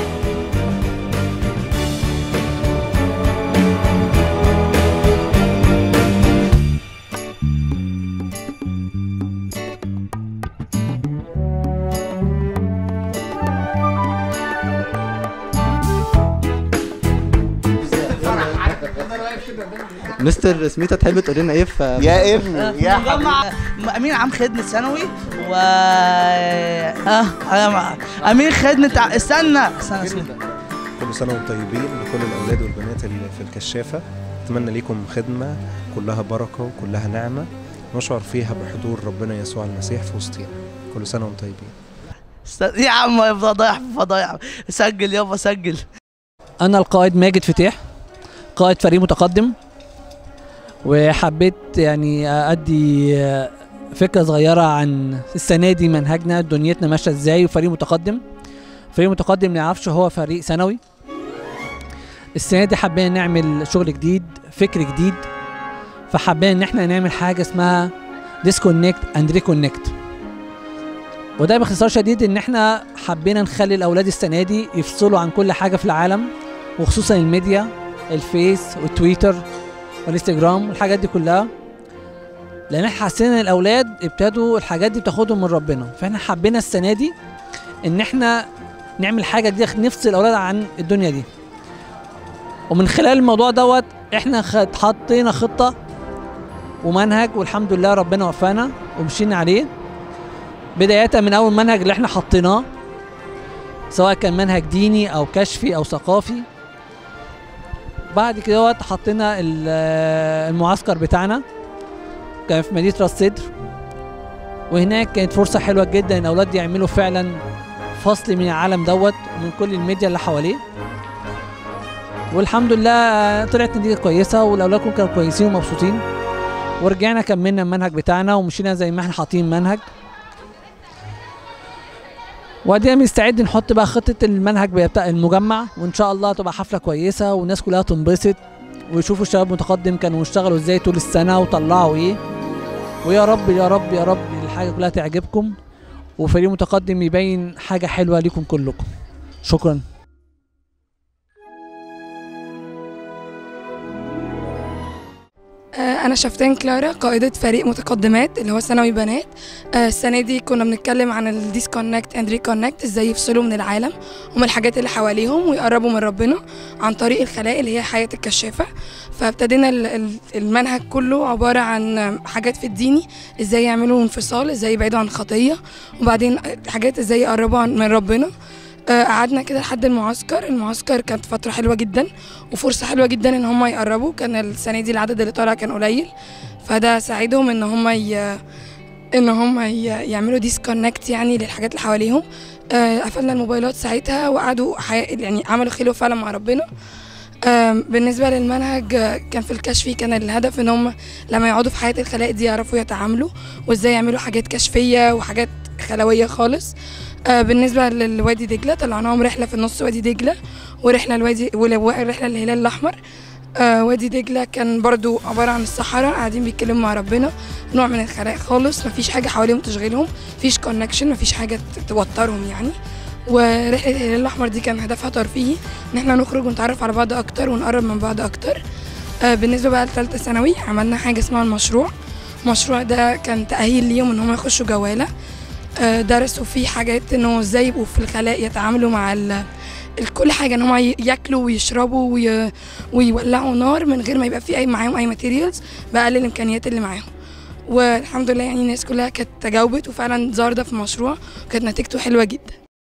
مستر سميتة تحب تقول لنا ايه في يا ابني يا مجمع امين عام خدمه ثانوي و اه أنا امين خدمه ع- استنى استنى اسمه كل سنة وانتم طيبين لكل الأولاد والبنات اللي في الكشافة أتمنى ليكم خدمة كلها بركة وكلها نعمة نشعر فيها بحضور ربنا يسوع المسيح في وسطنا كل سنة وانتم طيبين است- يا عم يبقى ضايع في فضايع سجل يابا سجل أنا القائد ماجد فتاح قائد فريق متقدم وحبيت يعني أدي فكرة صغيرة عن السنة دي منهجنا دنيتنا ماشية ازاي وفريق متقدم فريق متقدم ما يعرفش هو فريق ثانوي السنة دي حبينا نعمل شغل جديد فكر جديد فحبينا ان احنا نعمل حاجة اسمها ديسكونكت اند ريكونكت وده باختصار شديد ان احنا حبينا نخلي الاولاد السنه دي يفصلوا عن كل حاجه في العالم وخصوصا الميديا الفيس والتويتر والانستجرام والحاجات دي كلها لان احنا حسينا ان الاولاد ابتدوا الحاجات دي بتاخدهم من ربنا فاحنا حبينا السنه دي ان احنا نعمل حاجه جديده نفصل الاولاد عن الدنيا دي ومن خلال الموضوع دوت احنا خد- حطينا خطه ومنهج والحمد لله ربنا وفانا ومشينا عليه بداية من أول منهج اللي احنا حطيناه سواء كان منهج ديني أو كشفي أو ثقافي بعد كده وقت حطينا ال- المعسكر بتاعنا كان في مدينة راس سدر وهناك كانت فرصة حلوة جدا إن الأولاد يعملوا فعلا فصل من العالم دوت ومن كل الميديا اللي حواليه والحمد لله طلعت نتيجة كويسة والأولاد كلهم كانوا كويسين ومبسوطين ورجعنا كملنا المنهج بتاعنا ومشينا زي ما احنا حاطين منهج وبعدين بنستعد نحط بقى خطة المنهج بتاع المجمع وإن شاء الله تبقى حفلة كويسة والناس كلها تنبسط ويشوفوا الشباب المتقدم كانوا اشتغلوا ازاي طول السنة وطلعوا ايه ويا رب يا رب يا رب الحاجة كلها تعجبكم وفريق متقدم يبين حاجة حلوة ليكم كلكم شكرا آه، أنا شفتان كلارا قائدة فريق متقدمات اللي هو ثانوي بنات آه، السنة دي كنا بنتكلم عن الديسكونكت اند ريكونكت ازاي يفصلوا من العالم ومن الحاجات اللي حواليهم ويقربوا من ربنا عن طريق الخلاء اللي هي حياة الكشافة فابتدينا ال- ال- المنهج كله عبارة عن حاجات في الديني ازاي يعملوا انفصال ازاي يبعدوا عن الخطية وبعدين حاجات ازاي يقربوا عن- من ربنا آه، قعدنا كده لحد المعسكر المعسكر كانت فترة حلوة جدا وفرصة حلوة جدا ان هم يقربوا كان السنة دي العدد اللي طالع كان قليل فده ساعدهم ان هم ي... ان هم ي... يعملوا ديسكونكت يعني للحاجات اللي حواليهم آه، قفلنا الموبايلات ساعتها وقعدوا حي... يعني عملوا خلوة فعلا مع ربنا آم، بالنسبة للمنهج آه، كان في الكشفي كان الهدف ان هم لما يقعدوا في حياة الخلاء دي يعرفوا يتعاملوا وازاي يعملوا حاجات كشفية وحاجات خلوية خالص آه، بالنسبة للوادي دجلة طلعناهم رحلة في النص وادي دجلة ورحلة الوادي ورحلة الهلال الأحمر آه، وادي دجلة كان برضو عبارة عن الصحراء قاعدين بيتكلموا مع ربنا نوع من الخلاء خالص مفيش حاجة حواليهم تشغلهم مفيش كونكشن مفيش حاجة ت- توترهم يعني ورحلة الهلال الأحمر دي كان هدفها ترفيهي إن احنا نخرج ونتعرف على بعض أكتر ونقرب من بعض أكتر آه، بالنسبة بقى لثالثة ثانوي عملنا حاجة اسمها المشروع المشروع ده كان تأهيل ليهم إن هم يخشوا جوالة آه، درسوا فيه حاجات إنه إزاي يبقوا في الخلاء يتعاملوا مع ال ال- كل حاجة إن هم ياكلوا ويشربوا وي... ويولعوا نار من غير ما يبقى في أي معاهم أي ماتيريالز بأقل الإمكانيات اللي معاهم والحمد لله يعني الناس كلها كانت تجاوبت وفعلا ظهر ده في المشروع وكانت نتيجته حلوة جدا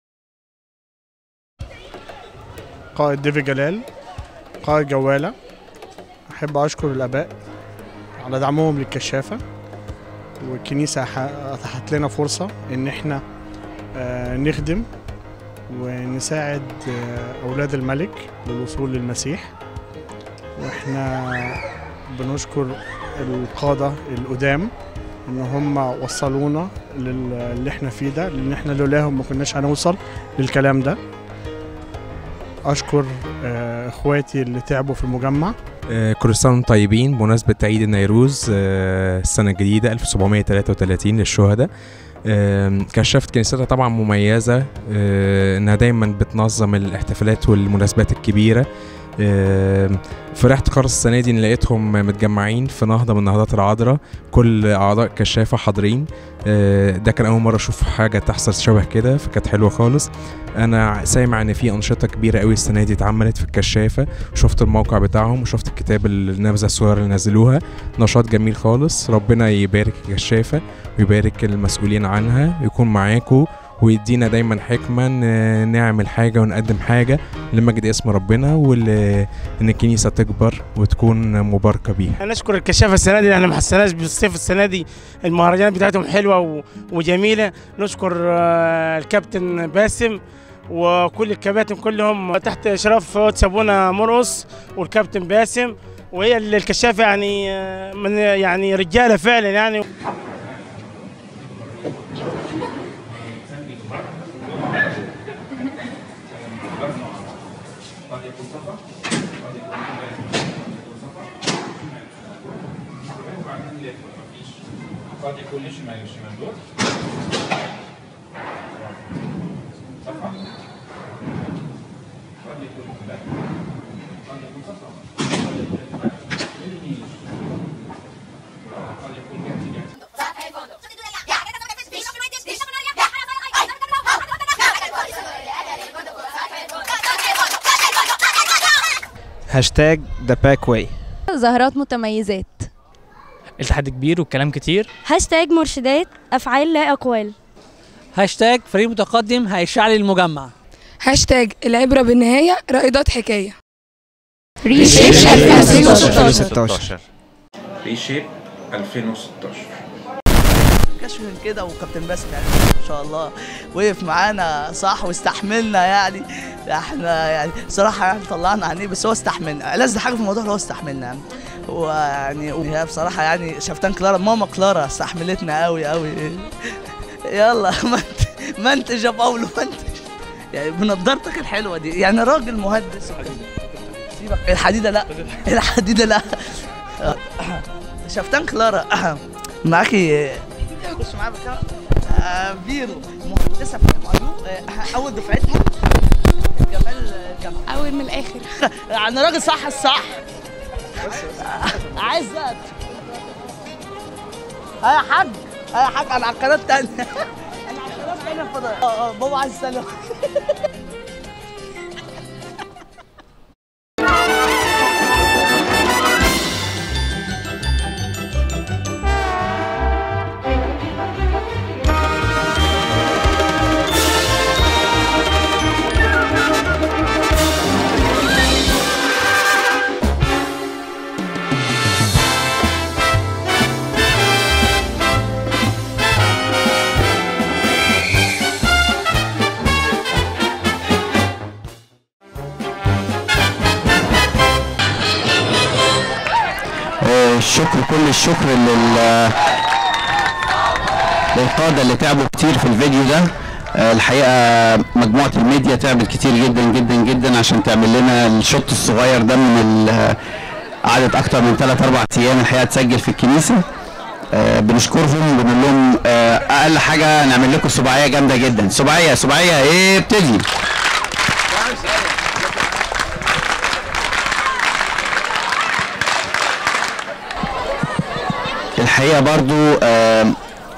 قائد ديفي جلال قائد جوالة أحب أشكر الآباء على دعمهم للكشافة والكنيسة ح- أتاحت لنا فرصة إن إحنا آه، نخدم ونساعد آه، أولاد الملك للوصول للمسيح وإحنا بنشكر القادة القدام إن هم وصلونا للي إحنا فيه ده لأن إحنا لولاهم ما كناش هنوصل للكلام ده اشكر آه، اخواتي اللي تعبوا في المجمع آه، كل سنة وانتم طيبين بمناسبة عيد النيروز آه، السنة الجديدة 1733 للشهداء آم، كشفت كنيستها طبعا مميزة آه، انها دايما بتنظم الاحتفالات والمناسبات الكبيرة آم، فرحت خالص السنة دي ان لقيتهم متجمعين في نهضة من نهضات العذراء كل اعضاء كشافة حاضرين آه، ده كان اول مرة اشوف حاجة تحصل شبه كده فكانت حلوة خالص انا سامع ان في انشطة كبيرة قوي السنة دي اتعملت في الكشافة شفت الموقع بتاعهم وشفت الكتاب النبذة الصغيرة اللي نزلوها نشاط جميل خالص ربنا يبارك الكشافة ويبارك المسؤولين عنها يكون معاكم ويدينا دايما حكمة ن- نعمل حاجة ونقدم حاجة لمجد اسم ربنا وان الكنيسة تكبر وتكون مباركة بيها نشكر الكشافه السنه دي احنا ما حسناش بالصيف السنه دي المهرجانات بتاعتهم حلوه و- وجميله نشكر آه، الكابتن باسم وكل الكباتن كلهم تحت اشراف سابونا مرقص والكابتن باسم وهي ال- الكشافه يعني آه، من يعني رجاله فعلا يعني قد يكون ليش ما يمشي مندوب هاشتاج ذا باك واي زهرات متميزات التحدي كبير والكلام كتير هاشتاج مرشدات أفعال لا أقوال هاشتاج فريق متقدم هيشعل المجمع هاشتاج العبرة بالنهاية رائدات حكاية ريشيب 2016 ريشيب 2016 كاش من كده وكابتن باسم يعني ما شاء الله وقف معانا صح واستحملنا يعني احنا يعني صراحه يعني طلعنا عينيه بس هو استحملنا لازم حاجه في الموضوع اللي هو استحملنا يعني ويعني وهي بصراحه يعني شفتان كلارا ماما كلارا استحملتنا قوي قوي يلا منت- منتج يا باولو منتج يعني بنضارتك الحلوه دي يعني راجل مهندس سيبك الحديده لا الحديده لا شفتان كلارا معاكي خش معايا بالكاميرا آه، بيرو مهندسه في معلوم آه، اول دفعتها جمال جمال أول من الآخر يعني راجل صح الصح عزت ها يا حاج ها يا حاج انا على القناه التانية انا على القناه التانية الفضائية اه اه بابا عايز يسلم آه، الشكر كل الشكر لل للقادة اللي تعبوا كتير في الفيديو ده آه، الحقيقة مجموعة الميديا تعبت كتير جدا جدا جدا عشان تعمل لنا الشوط الصغير ده من ال- قعدت أكتر من 3 4 أيام الحقيقة تسجل في الكنيسة آه، بنشكرهم بنقول لهم آه، أقل حاجة نعمل لكم سباعية جامدة جدا سباعية سباعية إيه ابتدي الحقيقه برضو آم،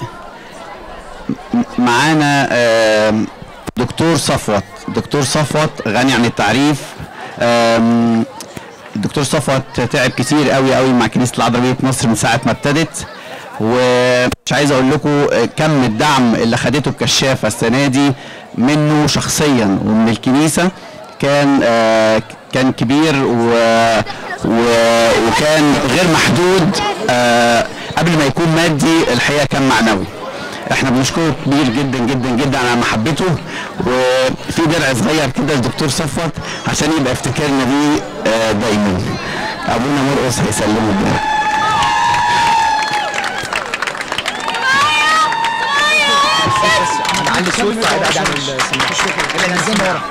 م- معانا آم، دكتور صفوت دكتور صفوت غني عن التعريف آم، الدكتور صفوت تعب كتير قوي قوي مع كنيسه العذراء مصر من ساعه ما ابتدت ومش عايز اقول لكم كم الدعم اللي خدته الكشافه السنه دي منه شخصيا ومن الكنيسه كان آه، كان كبير و و وكان غير محدود آه، قبل ما يكون مادي الحقيقه كان معنوي احنا بنشكره كبير جدا جدا جدا على محبته وفي درع صغير كده للدكتور صفوت عشان يبقى يفتكرنا بيه آه، دايما ابونا مرقص هيسلمه الدرع عندي صوت فابعد عن السماعه انا نزلنا ورا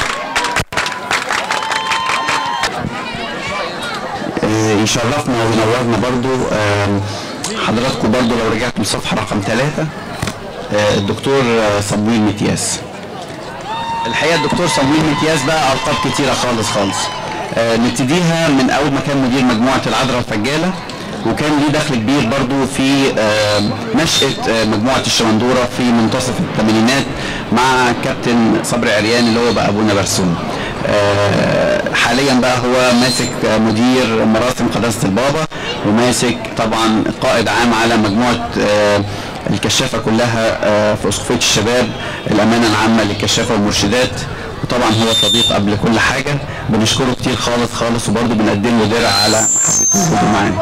آه، يشرفنا وينورنا برضو آم، حضراتكم برضو لو رجعتوا لصفحة رقم ثلاثة آه، الدكتور آه، صمويل متياس الحقيقة الدكتور صمويل متياس بقى ألقاب كتيرة خالص خالص آه، نبتديها من أول ما كان مدير مجموعة العذراء الفجالة وكان ليه دخل كبير برضو في آه، نشأة آه، مجموعة الشمندورة في منتصف الثمانينات مع كابتن صبري عريان اللي هو بقى أبونا برسوم آه، حاليا بقى هو ماسك آه، مدير مراسم قداسة البابا وماسك طبعا قائد عام على مجموعة آه، الكشافة كلها آه، في أسقفية الشباب الأمانة العامة للكشافة والمرشدات وطبعا هو صديق قبل كل حاجة بنشكره كتير خالص خالص وبرضه بنقدم له درع على محبته وجوده معانا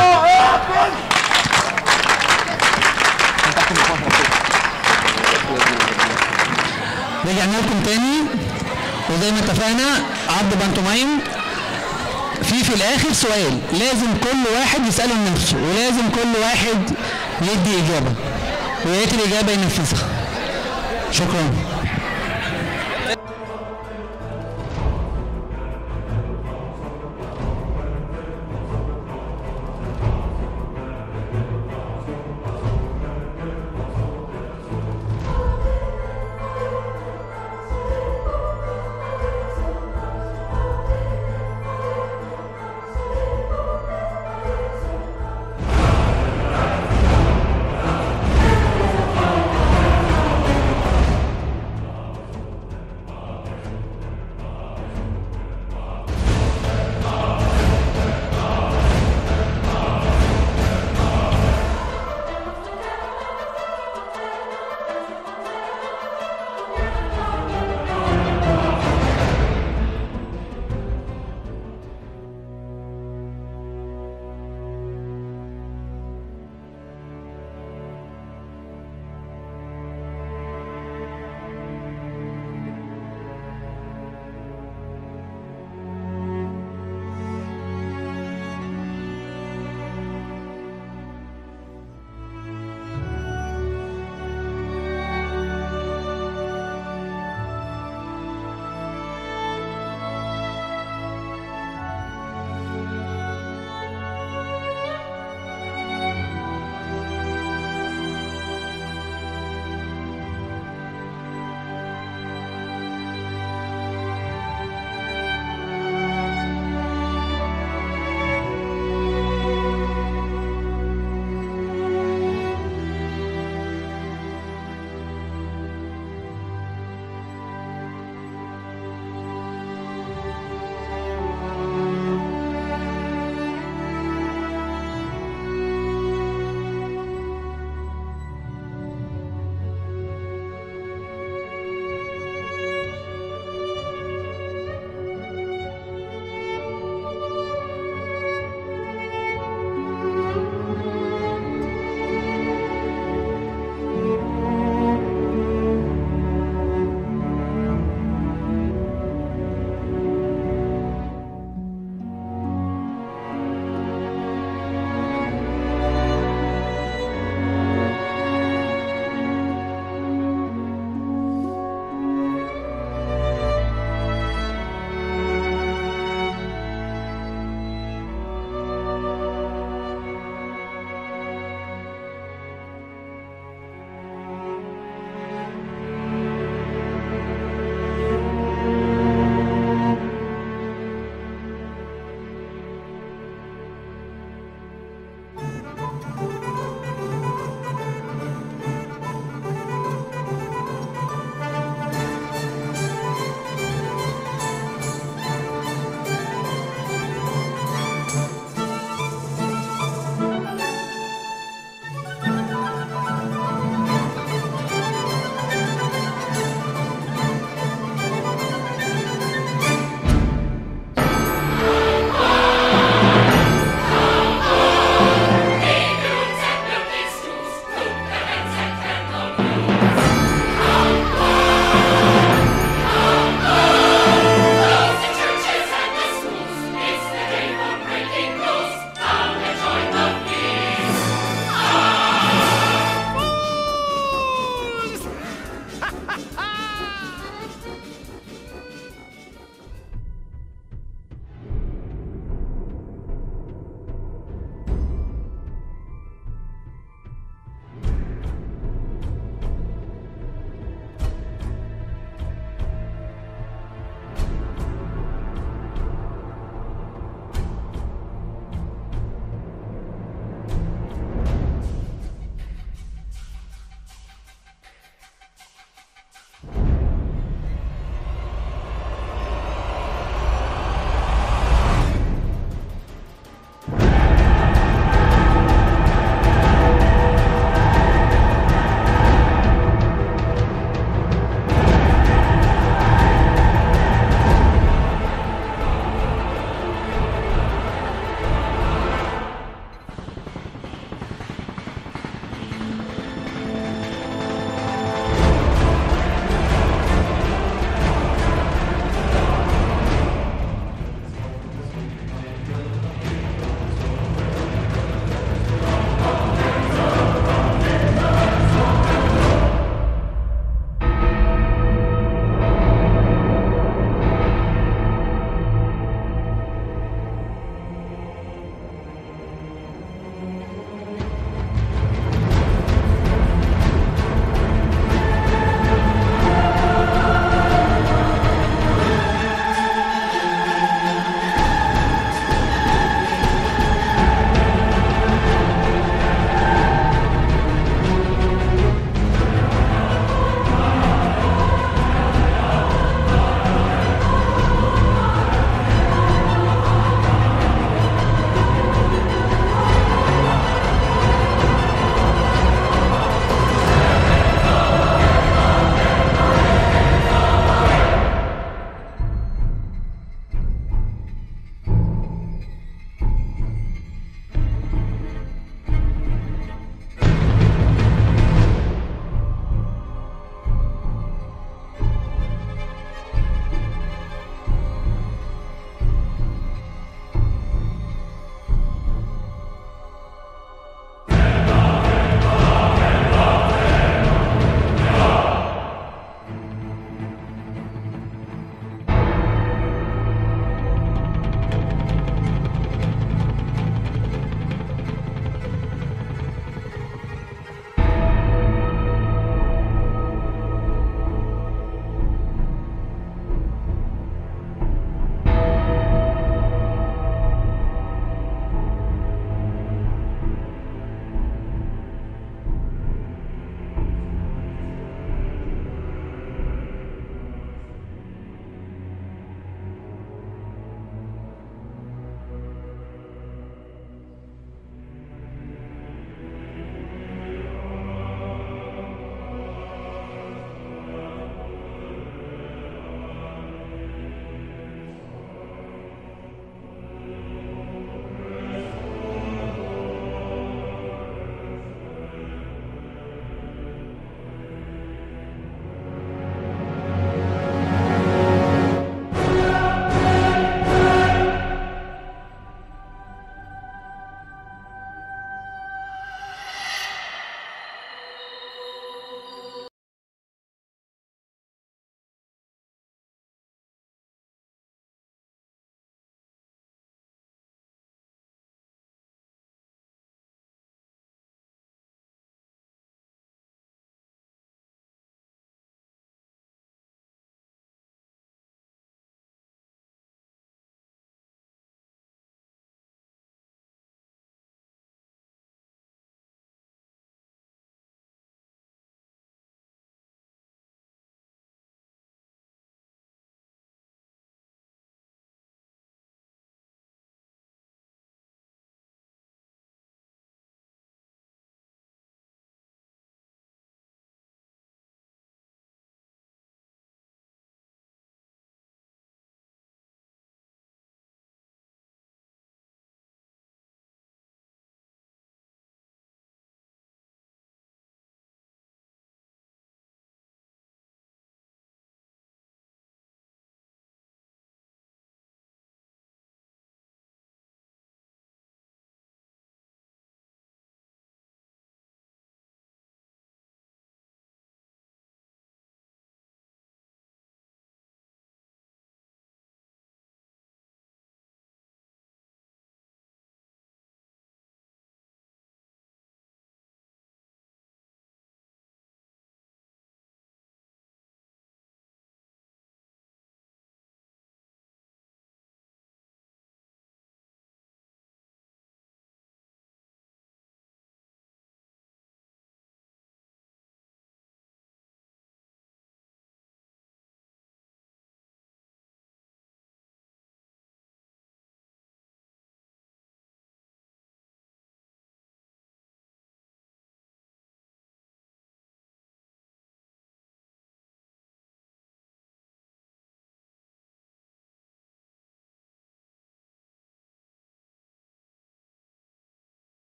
رجعنا لكم تاني وزي ما اتفقنا عرض بانتومايم في في الاخر سؤال لازم كل واحد يساله لنفسه ولازم كل واحد يدي اجابه ويا ريت الاجابه ينفذها شكرا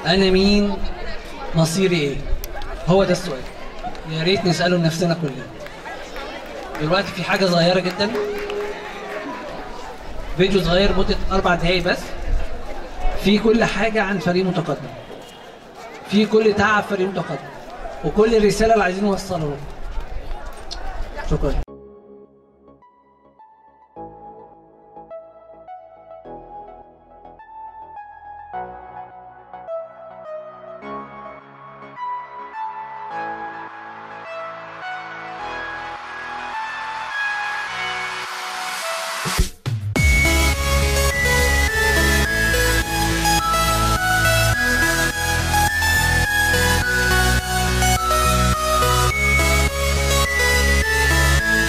انا مين مصيري ايه هو ده السؤال يا ريت نساله لنفسنا كلنا دلوقتي في حاجه صغيره جدا فيديو صغير مده اربع دقايق بس في كل حاجه عن فريق متقدم في كل تعب فريق متقدم وكل الرساله اللي عايزين نوصلها لهم شكرا Thank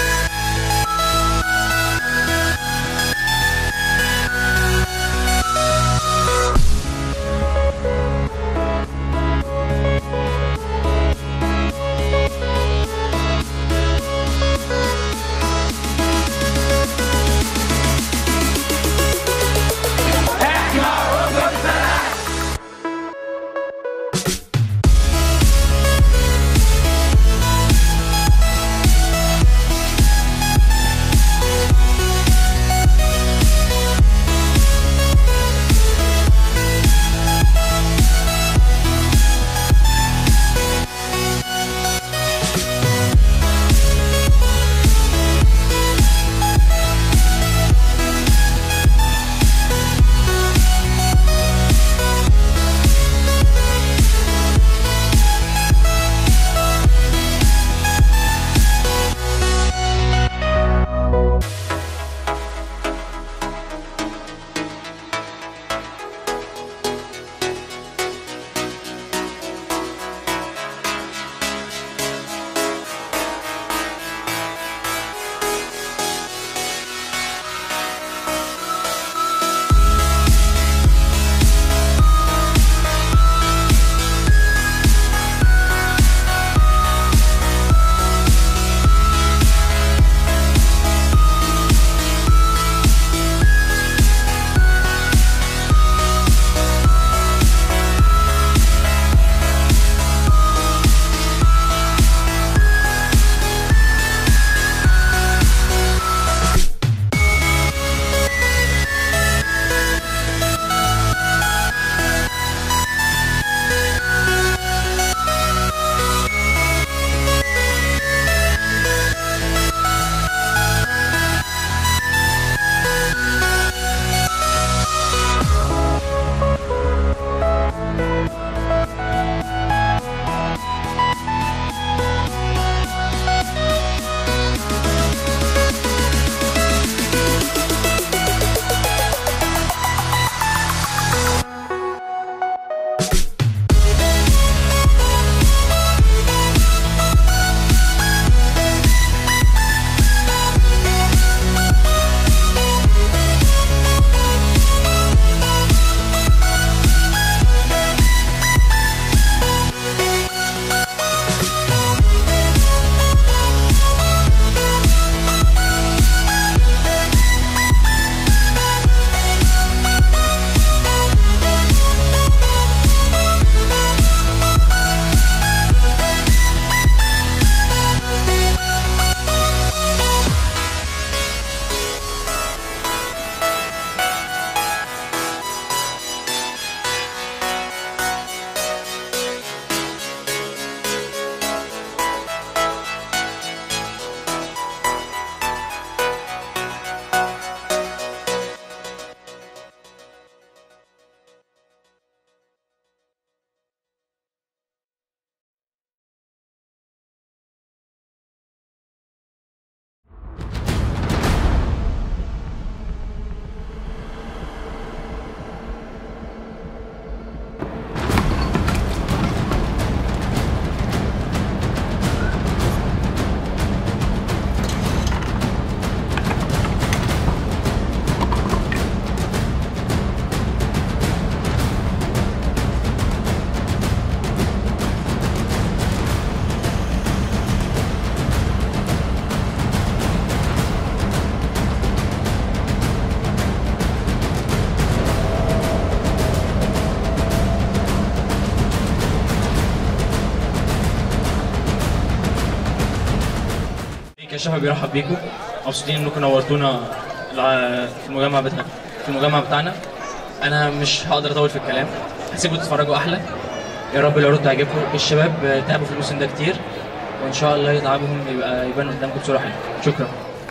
الكشافه بيرحب بيكم مبسوطين انكم نورتونا الع- في المجمع بتاعنا في المجمع بتاعنا انا مش هقدر اطول في الكلام هسيبكم تتفرجوا احلى يا رب العروض تعجبكم الشباب تعبوا في الموسم ده كتير وان شاء الله تعبهم يبقى يبان قدامكم بصوره حلوه شكرا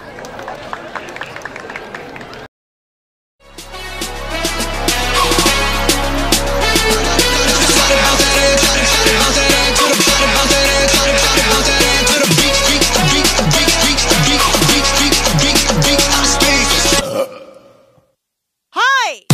Hi!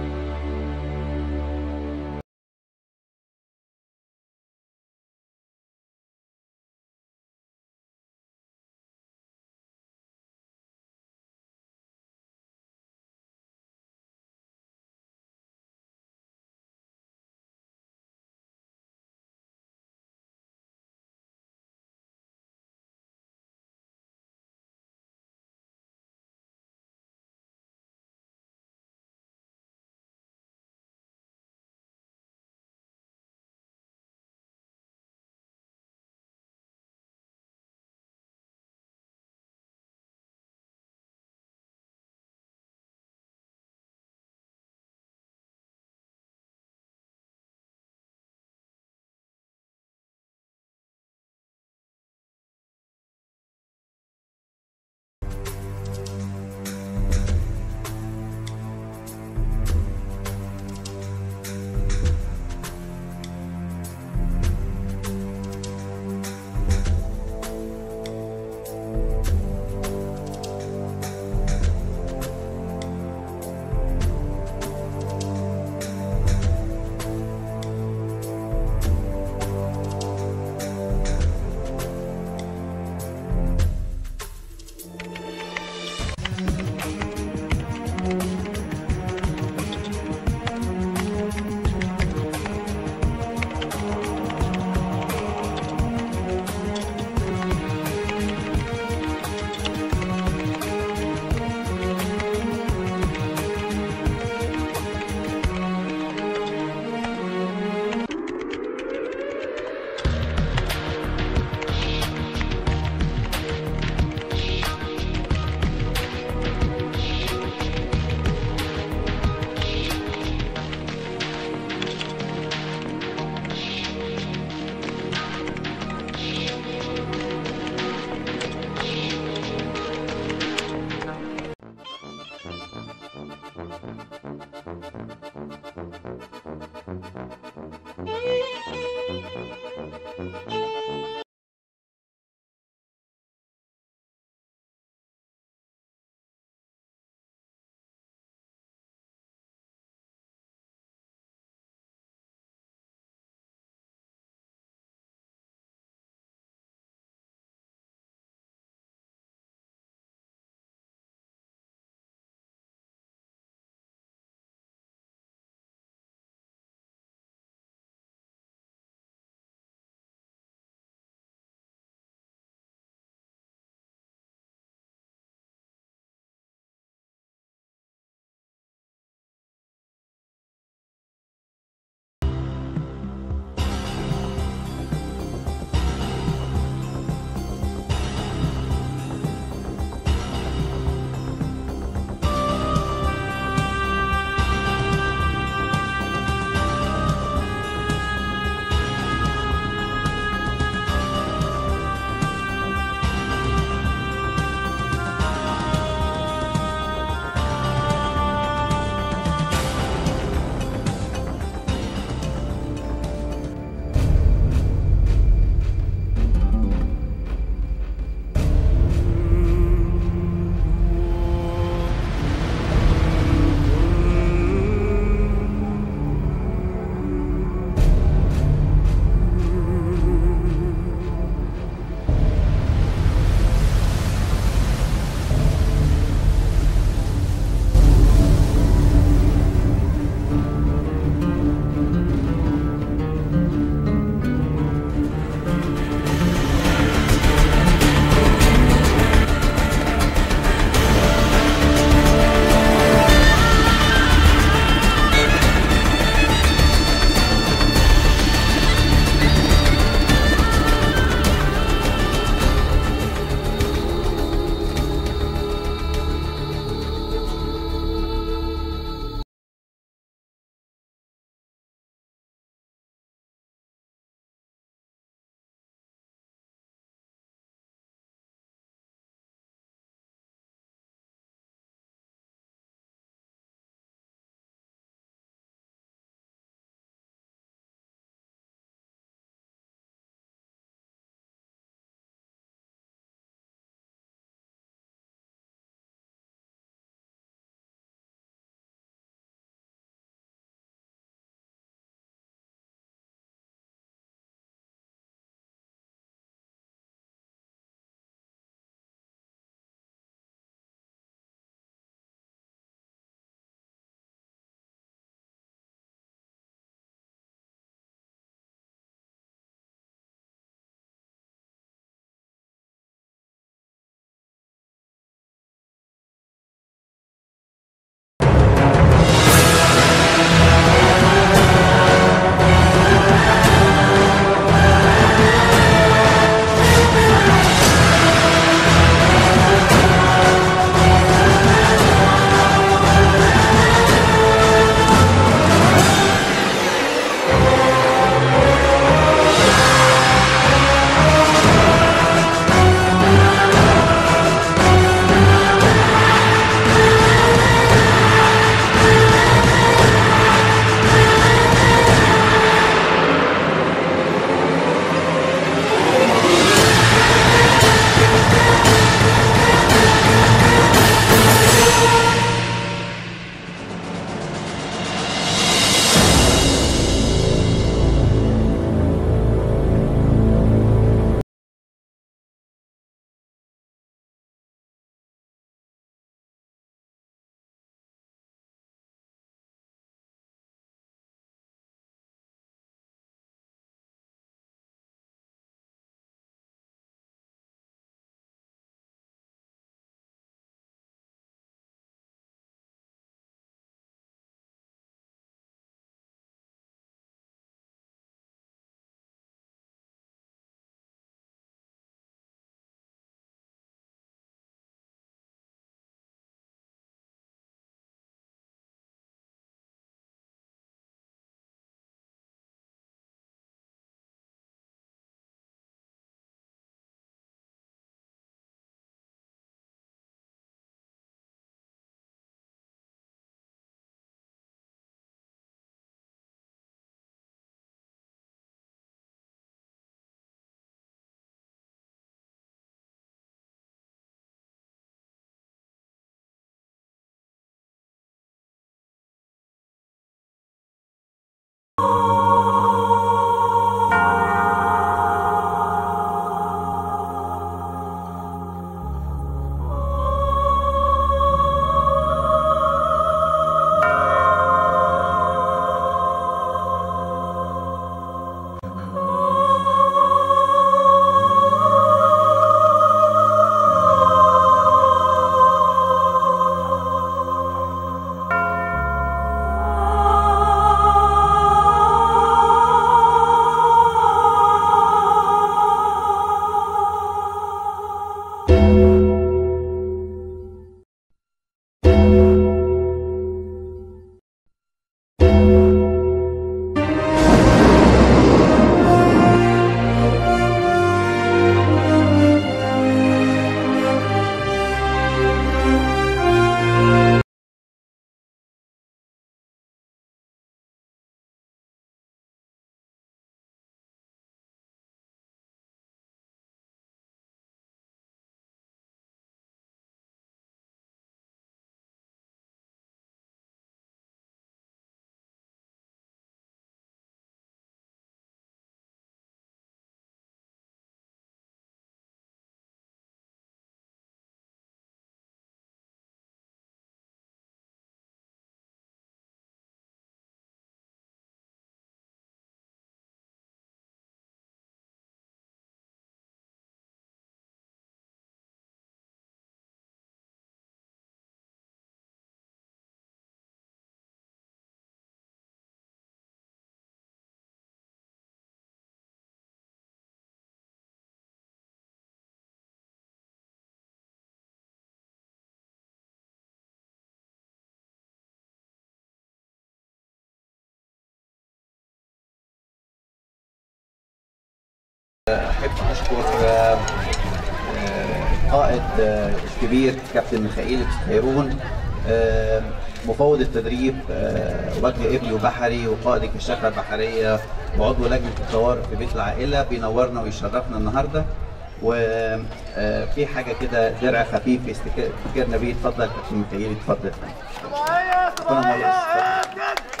بشكر آه، آه، قائد آه، الكبير كابتن ميخائيل خيرون آه، مفوض التدريب آه، وجه ابني وبحري وقائد الكشافه البحريه وعضو لجنه الطوارئ في بيت العائله بينورنا ويشرفنا النهارده وفي حاجه كده درع خفيف يفتكرنا بيه اتفضل يا كابتن ميخائيل اتفضل ربنا يميز.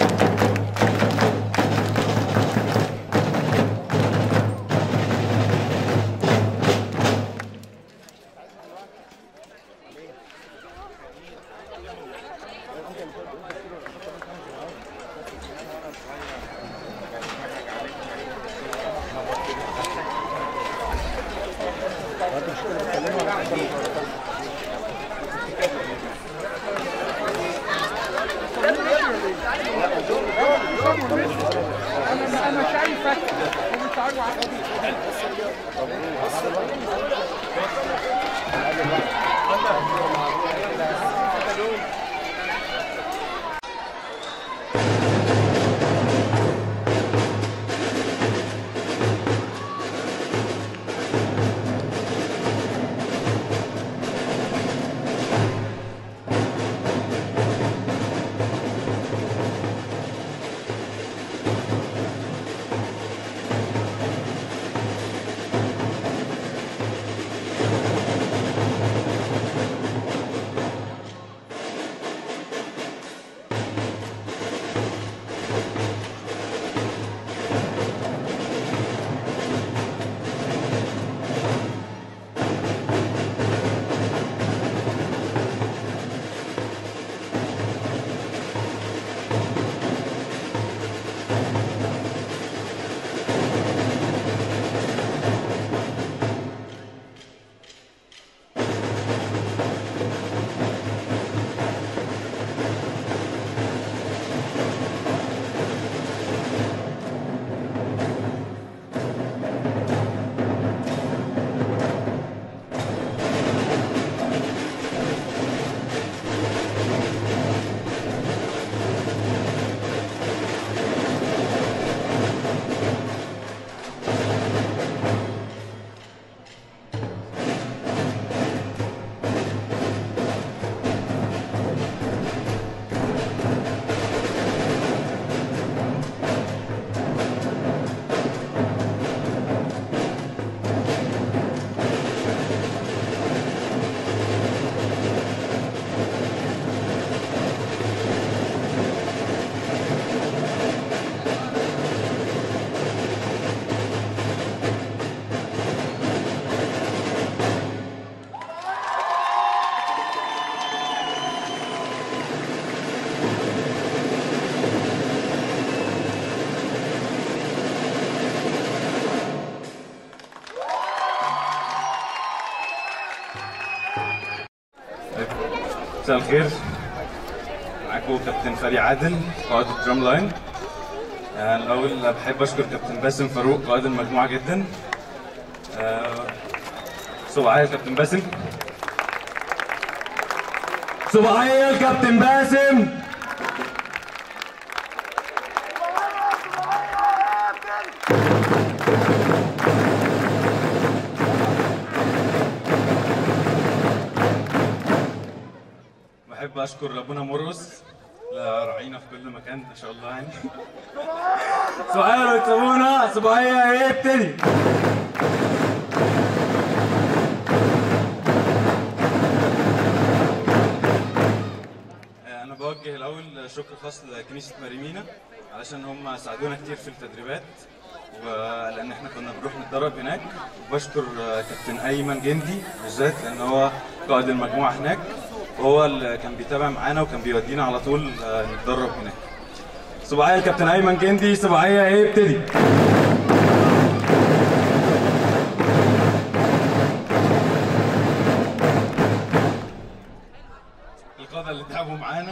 انا شايفك مساء الخير معاكم كابتن فريق عادل قائد الدرام لاين آه، الاول بحب اشكر كابتن باسم فاروق قائد المجموعه جدا آه، صباحيه الكابتن باسم صباحيه الكابتن باسم بحب اشكر ابونا مرقص لا راعينا في كل مكان ما شاء الله يعني سؤال ابونا صباحيه ايه ابتدي آه، انا بوجه الاول شكر خاص لكنيسه مريمينا علشان هم ساعدونا كتير في التدريبات ولان احنا كنا بنروح نتدرب هناك وبشكر آه، كابتن ايمن جندي بالذات لان هو قائد المجموعه هناك وهو اللي كان بيتابع معانا وكان بيودينا على طول آه، نتدرب هناك صباحيه الكابتن ايمن جندي صباحيه ايه ابتدي القاده اللي تعبوا معانا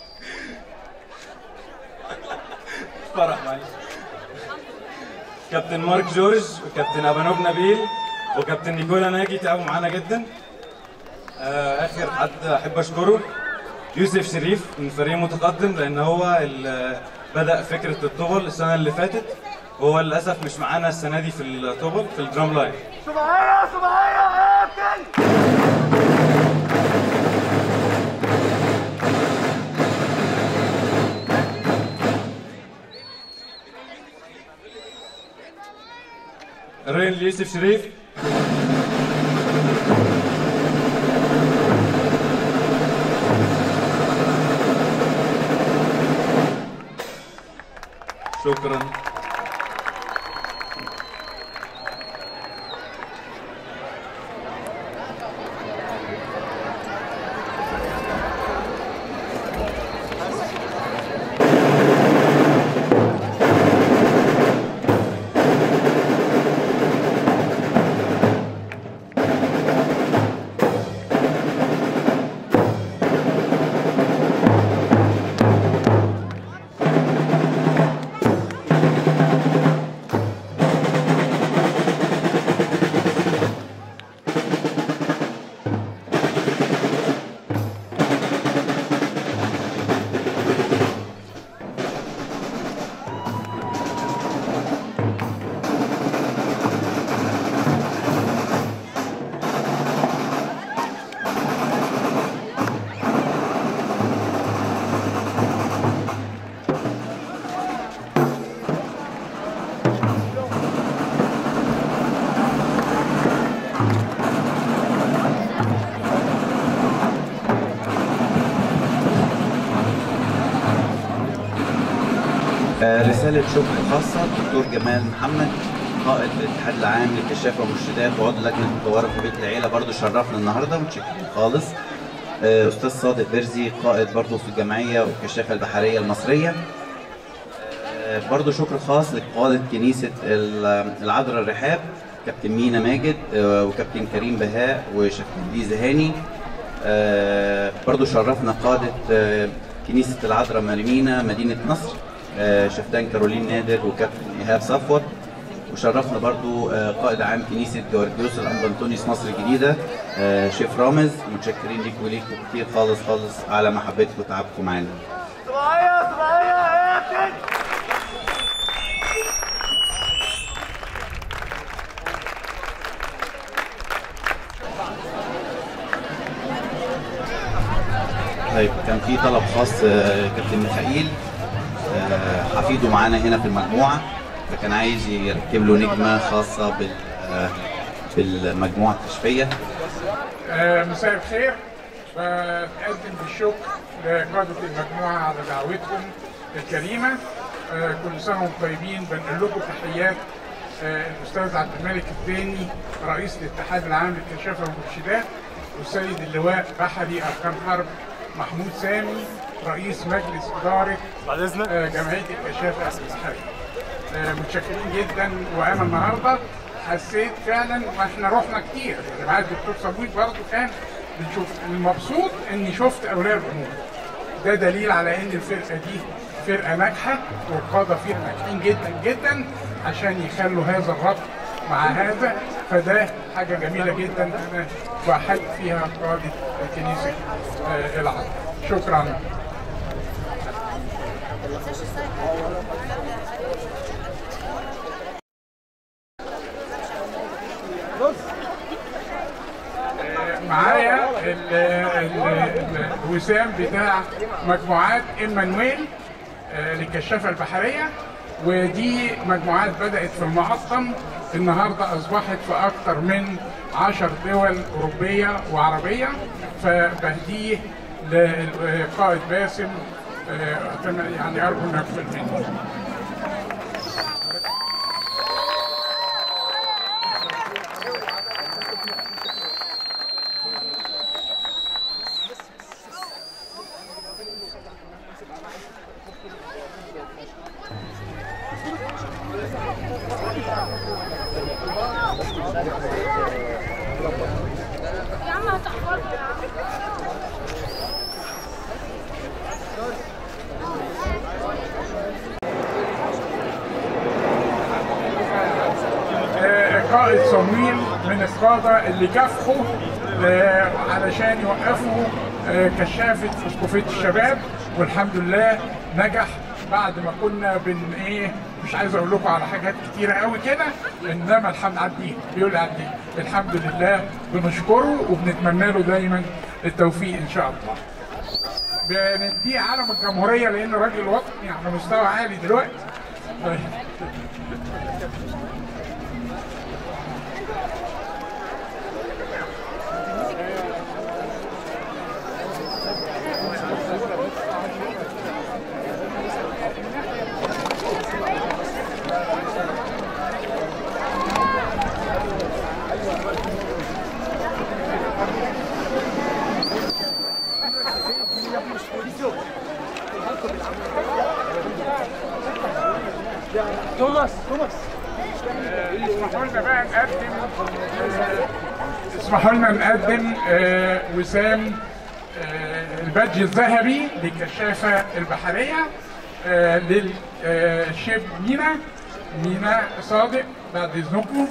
فرح معلش كابتن مارك جورج وكابتن ابانوب نبيل وكابتن نيكولا ناجي تعبوا معانا جدا آه، اخر حد احب اشكره يوسف شريف من فريق متقدم لان هو اللي بدا فكره الطبل السنه اللي فاتت وهو للاسف مش معانا السنه دي في الطبل في الدرام لاين صباحية صباحية اقفل الرين ليوسف شريف شكرا آه، رسالة شكر خاصة دكتور جمال محمد قائد الاتحاد العام للكشافة والمرشدات وعضو لجنة الطوارئ في بيت العيلة برضو شرفنا النهاردة متشكرين خالص آه، أستاذ صادق برزي قائد برضو في الجمعية والكشافة البحرية المصرية آه، برضو شكر خاص لقادة كنيسة ال- العذراء الرحاب كابتن مينا ماجد آه، وكابتن كريم بهاء وشفندي زهاني آه، برضو شرفنا قادة آه، كنيسة العذراء مريمينا مدينة نصر آه، شفتان كارولين نادر وكابتن إيهاب صفوت وشرفنا برضو آه، قائد عام كنيسة جوارجيوس الأنبا أنطونيوس مصر الجديدة آه، شيف رامز متشكرين ليكم وليكم كتير خالص خالص على محبتكم وتعبكم معانا صباحية صباحية اقفل طيب كان في طلب خاص آه، كابتن ميخائيل آه، حفيده معانا هنا في المجموعة فكان عايز يركب له نجمة خاصة بال آه، بالمجموعة الكشفية آه، مساء الخير بقدم بالشكر لقادة المجموعة على دعوتهم الكريمة آه، كل سنة وانتم طيبين بنقل لكم تحيات آه، الأستاذ عبد الملك الثاني رئيس الاتحاد العام للكشافة والمرشدات والسيد اللواء بحري أركان حرب محمود سامي رئيس مجلس إدارة آه، جمعية الكشافة البحرية آه، متشكرين جدا وانا النهارده حسيت فعلا واحنا رحنا كتير يعني معايا الدكتور صبوت برضه كان بنشوف المبسوط اني شفت اولياء الامور ده دليل على ان الفرقه دي فرقه ناجحه والقاده فيها ناجحين جدا جدا عشان يخلوا هذا الربط مع هذا فده حاجه جميله جدا انا بحب فيها قاده كنيسه آه، العرب شكرا معايا ال- ال- ال- الوسام بتاع مجموعات ايمانويل آه، للكشافه البحريه ودي مجموعات بدات في المعقم النهارده اصبحت في اكثر من عشر دول اوروبيه وعربيه فبهديه للقائد باسم آه، يعني ارجو انه يقبل مني يا عم هتحفظها يا عم آه، قائد صمويل من القادة اللي كافحوا آه، علشان يوقفوا آه، كشافة اسقفية الشباب والحمد لله نجح بعد ما كنا بن ايه مش عايز اقول لكم على حاجات كتيره قوي كده انما الحمد عديها بيقول عديها الحمد لله بنشكره وبنتمنى له دايما التوفيق ان شاء الله بنديه علم الجمهوريه لان راجل وطني على مستوى عالي دلوقتي طيب. توماس توماس اسمحوا لنا بقى نقدم اسمحوا لنا نقدم آه، وسام آه، البادج الذهبي للكشافة البحرية آه، للشيف مينا مينا صادق بعد اذنكم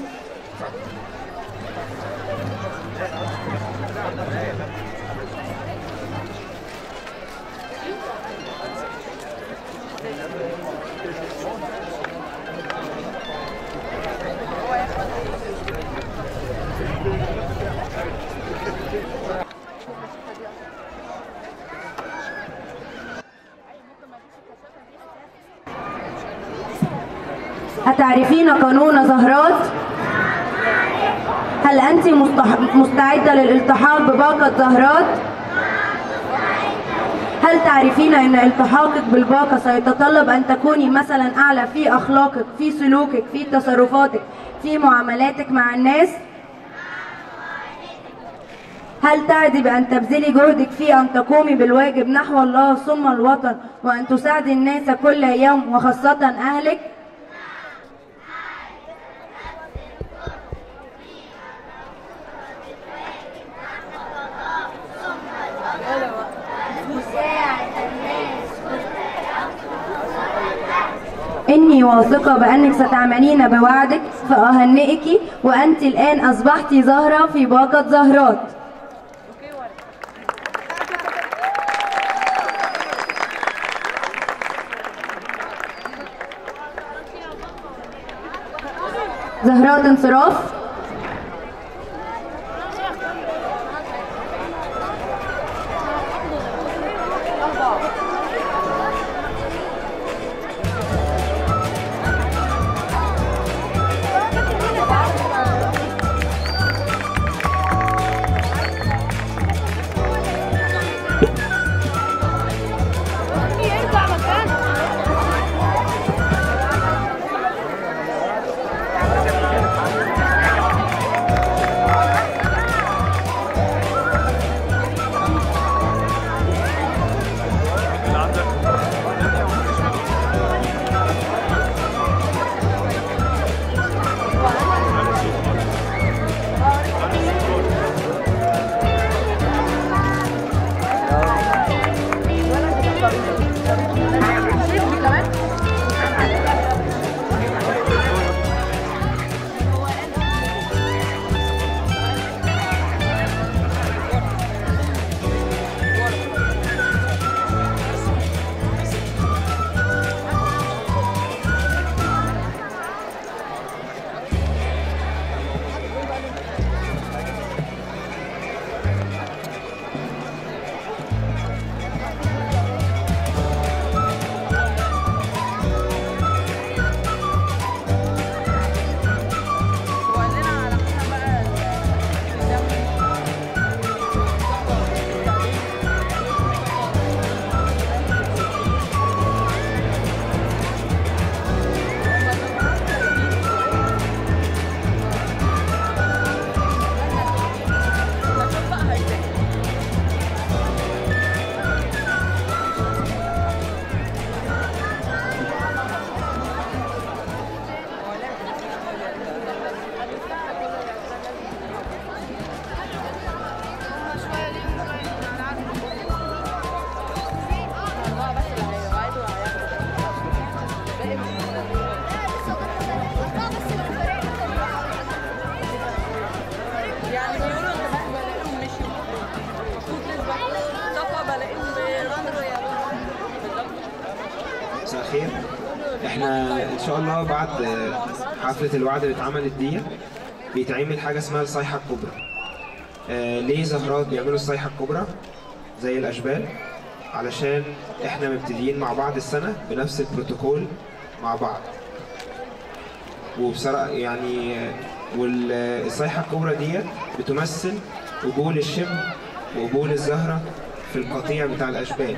أتعرفين قانون زهرات؟ هل أنت مستح- مستعدة للالتحاق بباقة زهرات؟ هل تعرفين أن التحاقك بالباقة سيتطلب أن تكوني مثلا أعلى في أخلاقك في سلوكك في تصرفاتك في معاملاتك مع الناس؟ هل تعدي بأن تبذلي جهدك في أن تقومي بالواجب نحو الله ثم الوطن وأن تساعدي الناس كل يوم وخاصة أهلك؟ إني واثقة بأنك ستعملين بوعدك فأهنئك وأنت الآن أصبحت زهرة في باقة زهرات زهرات انصراف يعني بيقولوا ان بقى بلاقيهم مشيوا طاقة بلاقيهم بيرنروا يا مساء الخير احنا ان شاء الله بعد حفله الوعد اللي اتعملت دي بيتعمل حاجه اسمها الصيحه الكبرى آه ليه زهرات بيعملوا الصيحه الكبرى زي الاشبال علشان احنا مبتدئين مع بعض السنه بنفس البروتوكول مع بعض وبصراحه يعني آه، والصيحه الكبرى ديت بتمثل قبول الشبل وقبول الزهره في القطيع بتاع الاشبال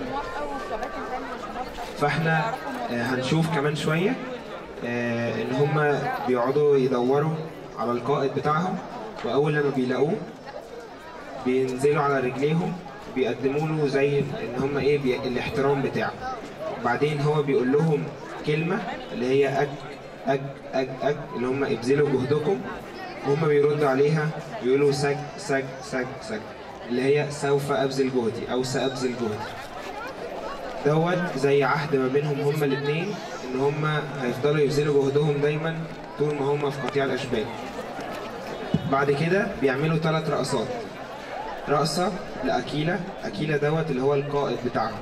فاحنا آه، هنشوف كمان شويه آه، ان هم بيقعدوا يدوروا على القائد بتاعهم واول لما بيلاقوه بينزلوا على رجليهم بيقدموا له زي ان هم ايه بي... الاحترام بتاعه بعدين هو بيقول لهم كلمه اللي هي اج اج اج اج اللي هم ابذلوا جهدكم وهم بيردوا عليها بيقولوا سج سج سج سج اللي هي سوف ابذل جهدي او سابذل جهدي دوت زي عهد ما بينهم هما الاثنين ان هما هيفضلوا يبذلوا جهدهم دايما طول ما هما في قطيع الاشبال بعد كده بيعملوا ثلاث رقصات رقصة لأكيلا أكيلا دوت اللي هو القائد بتاعهم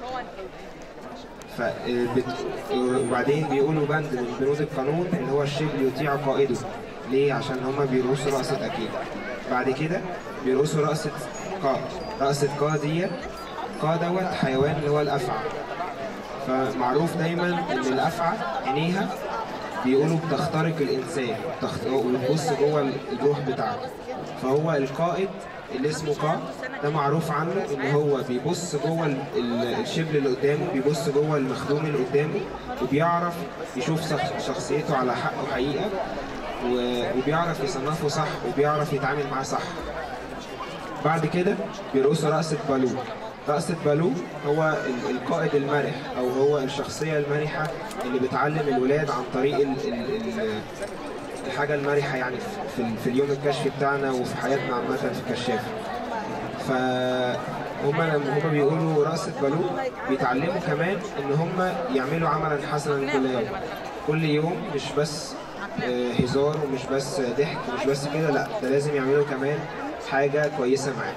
ف بت... وبعدين بيقولوا بند من بنود القانون اللي هو الشبل يطيع قائده ليه عشان هما بيرقصوا رقصة أكيلا بعد كده بيرقصوا رقصة قا رقصة قا ديت قا دوت حيوان اللي هو الأفعى فمعروف دايما إن الأفعى عينيها بيقولوا بتخترق الإنسان بتخت... وبتبص جوه الروح بتاعته فهو القائد اللي اسمه قا ده معروف عنه ان هو بيبص جوه ال- ال- الشبل اللي قدامه بيبص جوه المخدوم اللي قدامه وبيعرف يشوف شخ- شخصيته على حق وحقيقه و- وبيعرف يصنفه صح وبيعرف يتعامل معاه صح بعد كده بيرقصوا رقصة بالو رقصة بالو هو ال- القائد المرح أو هو الشخصية المرحة اللي بتعلم الولاد عن طريق ال ال ال الحاجة المرحة يعني في, في, في اليوم الكشفي بتاعنا وفي حياتنا عامة في الكشافة فهم لما هم بيقولوا رقصة بالو بيتعلموا كمان إن هم يعملوا عملا حسنا كل يوم كل يوم مش بس آه، هزار ومش بس ضحك ومش بس كده لا ده لازم يعملوا كمان حاجة كويسة معاه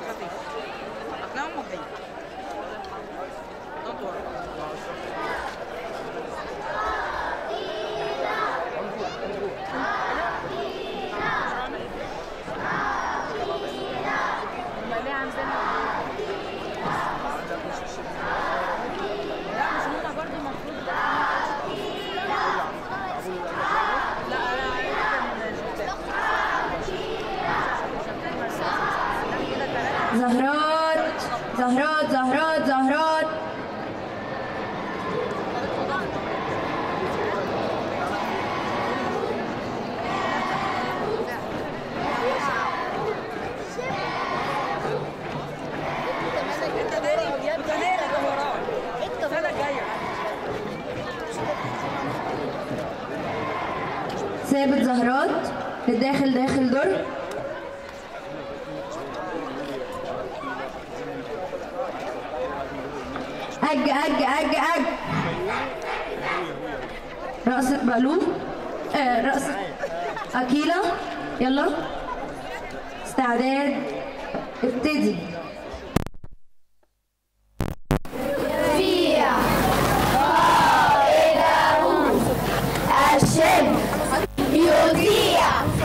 زهرات زهرات زهرات زهرات ثابت زهرات الداخل داخل در أج أج أج أج رقصة بالو آه رقصة أكيلا يلا استعداد ابتدي فيها قائده الشبل يطيع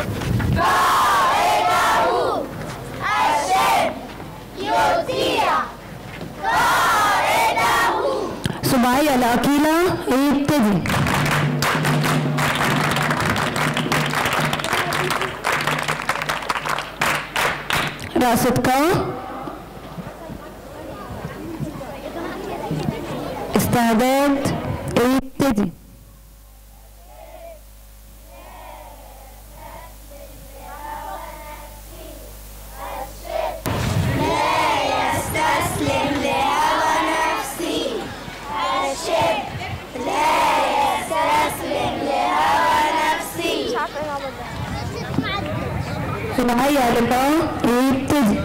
قائده الشبل يطيع قائده صباعية لأكيلا ابتدي رقصة كا استعداد ابتدي لا يستسلم لهوى نفسي الشبل لا يستسلم لهوى نفسي صباعية لكا ابتدي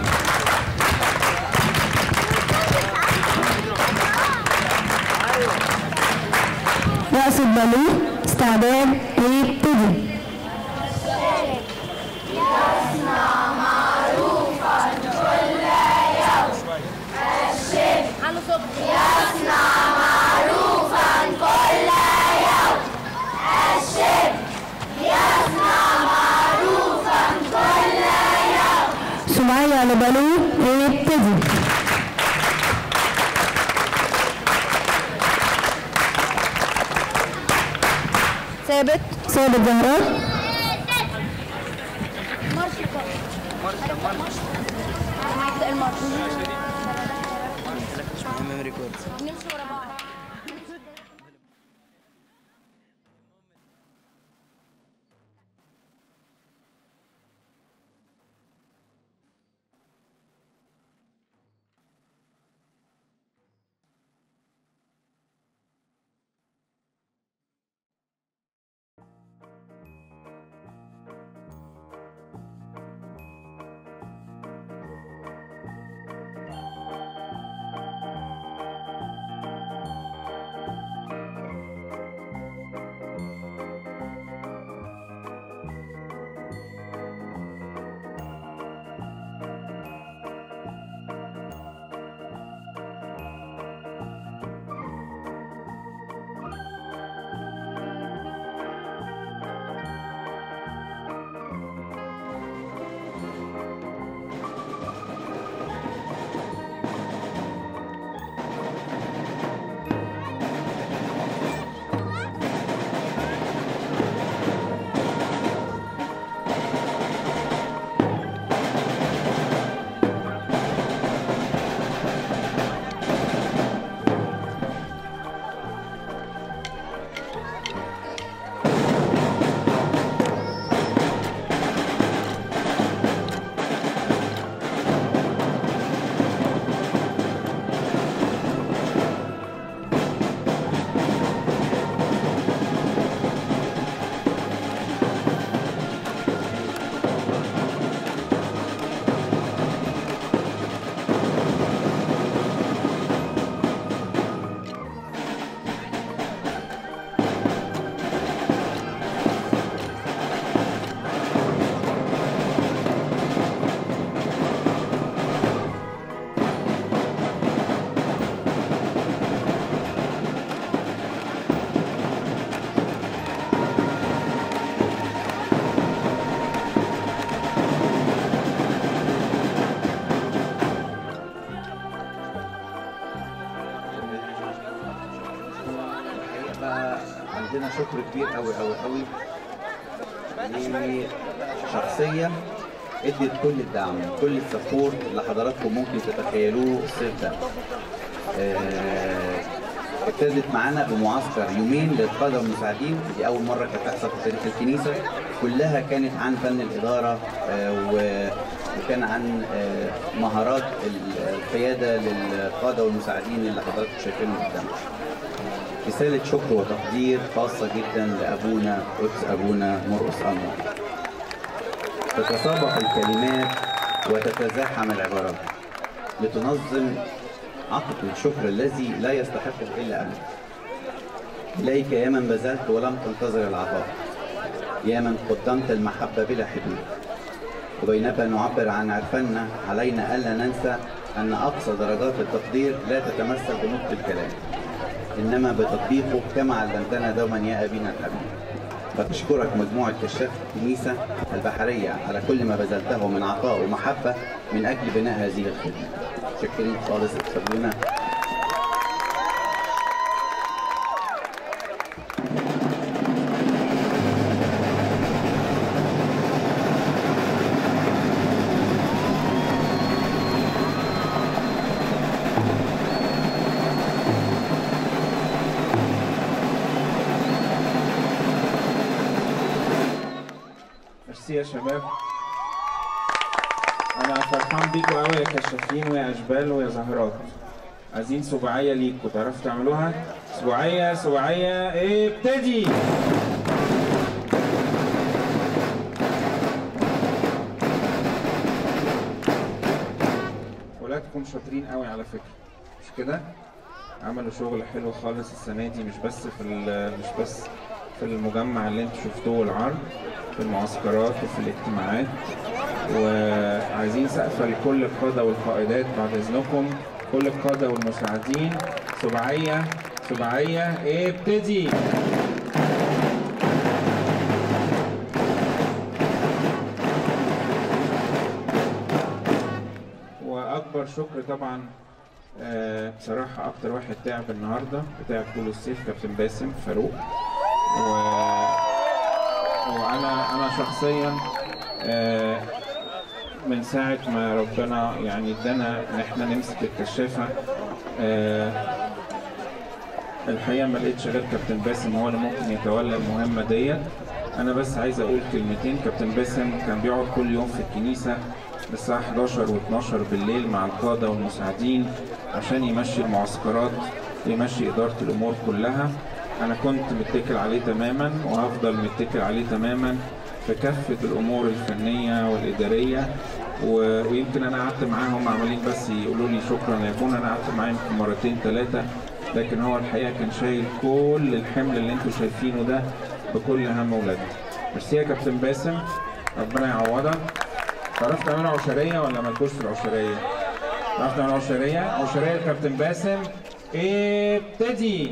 رقصة بالو استعداد ابتدي يصنع معروفا كل يوم الشبل يصنع معروفا كل اتفضلوا ونبتدي ثابت ثابت زهرات نمشي ورا بعض بقى عندنا شكر كبير قوي قوي قوي لشخصية ادت كل الدعم كل السبورت اللي حضراتكم ممكن تتخيلوه الصيف ده آه، ابتدت معانا بمعسكر يومين للقادة والمساعدين دي أول مرة كانت تحصل في تاريخ الكنيسة كلها كانت عن فن الإدارة آه، و- وكان عن آه، مهارات ال- القيادة للقادة والمساعدين اللي حضراتكم شايفينهم قدامكم رسالة شكر وتقدير خاصة جدا لأبونا قدس أبونا مرقس أنور تتسابق الكلمات وتتزاحم العبارات لتنظم عقد الشكر الذي لا يستحقه إلا أنت إليك يا من بذلت ولم تنتظر العطاء يا من قدمت المحبة بلا حدود وبينما نعبر عن عرفنا علينا ألا ننسى أن أقصى درجات التقدير لا تتمثل بنطق الكلام إنما بتطبيقه كما علمتنا دوما يا أبينا الحبيب فتشكرك مجموعة كشاف الكنيسة البحرية على كل ما بذلته من عطاء ومحبة من أجل بناء هذه الخدمة شكرين خالص اتفضلونا ميرسي يا شباب انا فرحان بيكوا قوي يا كشافين ويا اشبال ويا زهرات عايزين سباعية ليكوا تعرفوا تعملوها سباعية سباعية ابتدي ولادكم شاطرين قوي على فكرة مش كده عملوا شغل حلو خالص السنة دي مش بس في ال- مش بس في المجمع اللي انتوا شفتوه العرض في المعسكرات وفي الاجتماعات وعايزين سقفة لكل القادة والقائدات بعد إذنكم كل القادة والمساعدين سباعية سباعية ابتدي خبر شكر طبعا آه، بصراحة أكتر واحد تعب النهاردة وتعب طول الصيف كابتن باسم فاروق و... وأنا أنا شخصيا آه، من ساعة ما ربنا يعني ادانا إن إحنا نمسك الكشافة آه، الحقيقة ما لقيتش غير كابتن باسم هو اللي ممكن يتولى المهمة ديت أنا بس عايز أقول كلمتين كابتن باسم كان بيقعد كل يوم في الكنيسة الساعة 11 و12 بالليل مع القادة والمساعدين عشان يمشي المعسكرات يمشي إدارة الأمور كلها أنا كنت متكل عليه تماما وهفضل متكل عليه تماما في كافة الأمور الفنية والإدارية و- ويمكن أنا قعدت معاهم عمالين بس يقولوا لي شكرا يا يكون أنا قعدت معاهم يمكن مرتين ثلاثة لكن هو الحقيقة كان شايل كل الحمل اللي انتوا شايفينه ده بكل هم ولاد ميرسي يا كابتن باسم ربنا يعوضك تعرف تعملوا عشرية ولا مالكوش في العشرية؟ تعرف تعملوا عشرية؟ عشرية الكابتن باسم ابتدي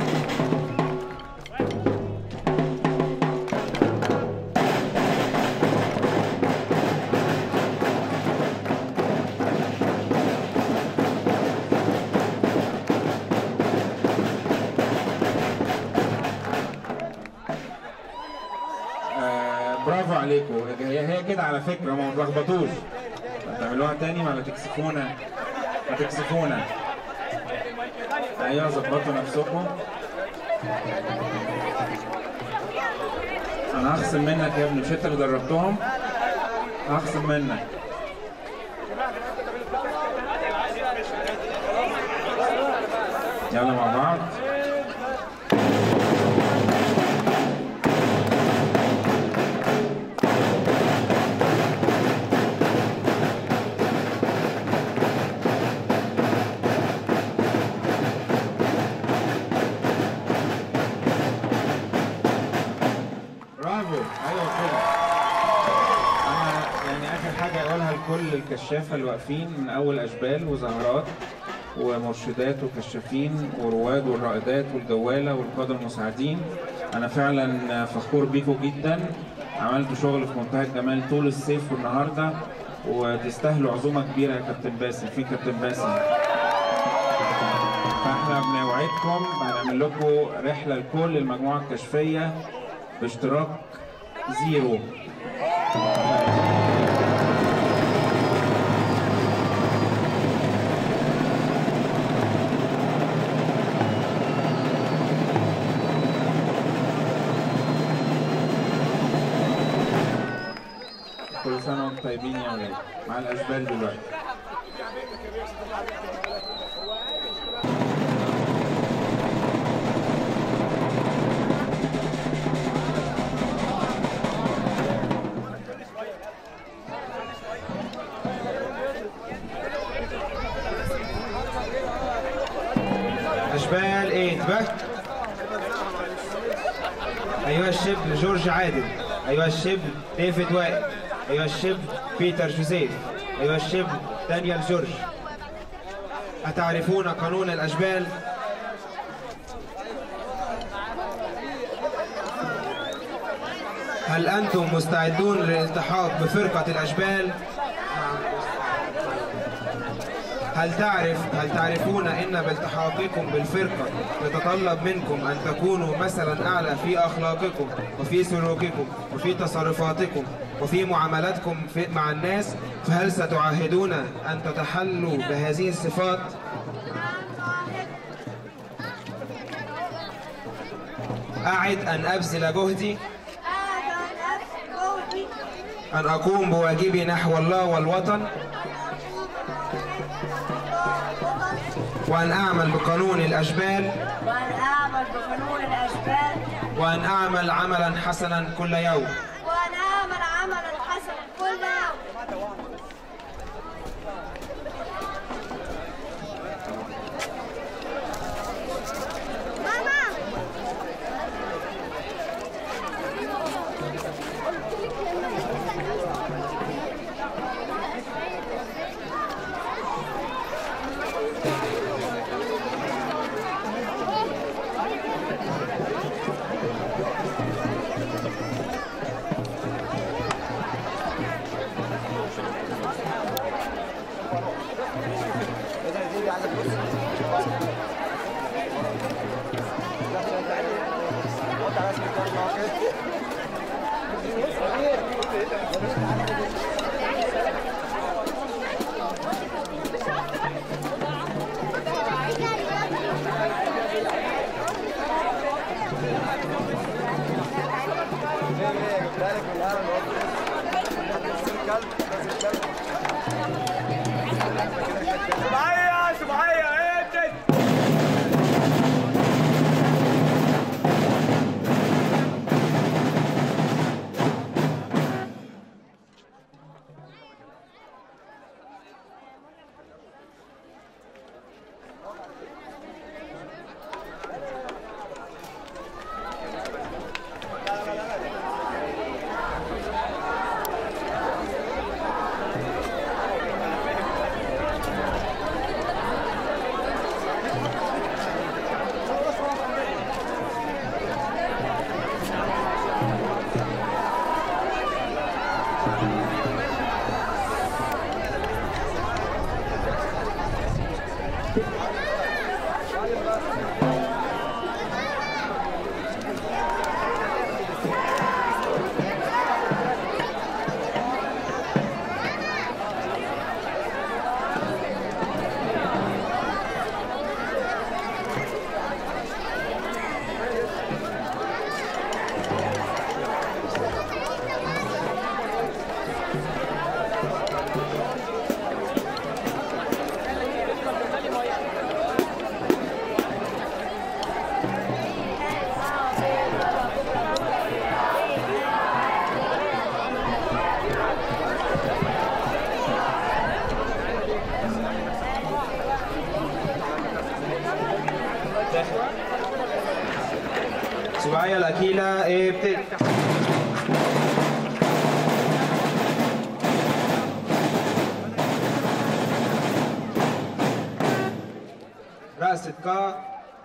آه برافو عليكم هي هي كده على فكره ما تلخبطوش تعملوها تاني ولا تكسفونا ما تكسفونا ايوه ظبطوا نفسكم انا هخصم منك يا ابني مش انت اللي دربتهم هخصم منك يلا مع بعض برافو ايوه كده انا يعني اخر حاجه اقولها لكل الكشافه اللي واقفين من اول اشبال وزهرات ومرشدات وكشافين ورواد والرائدات والجواله والقاده المساعدين انا فعلا فخور بيكم جدا عملتوا شغل في منتهى الجمال طول الصيف والنهارده وتستاهلوا عزومه كبيره يا كابتن باسم فين كابتن باسم فاحنا بنوعدكم هنعمل لكم رحله لكل المجموعه الكشفيه باشتراك زيرو كل سنة وانتم طيبين يا ولاد مع الأشبال دلوقتي أشبال إيه انتبهت أيها الشبل جورج عادل أيها الشبل ديفيد وائل أيها الشبل بيتر جوزيف أيها الشبل دانيال جورج أتعرفون قانون الأشبال؟ هل أنتم مستعدون للالتحاق بفرقة الأشبال؟ هل تعرف هل تعرفون ان بالتحاقكم بالفرقه يتطلب منكم ان تكونوا مثلا اعلى في اخلاقكم وفي سلوككم وفي تصرفاتكم وفي معاملاتكم في مع الناس فهل ستعاهدون ان تتحلوا بهذه الصفات؟ أعد أن أبذل جهدي أن أقوم بواجبي نحو الله والوطن وأن أعمل بقانون الأشبال وأن أعمل بقانون الأشبال وأن أعمل عملا حسنا كل يوم وأن أعمل عملا حسنا كل يوم سبعية سبعية ايه سبعية الأكيلة إيه ابتدي رأس كا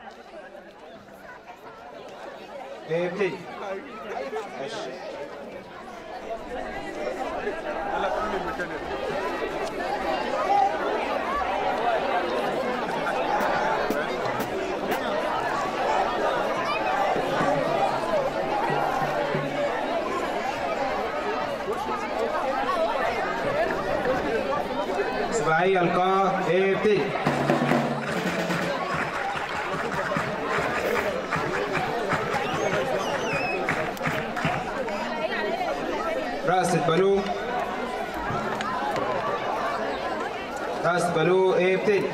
إيه ابتدي ماشي سبعية القاء إيه ابتدي رأس البالو رأس البالو إيه ابتدي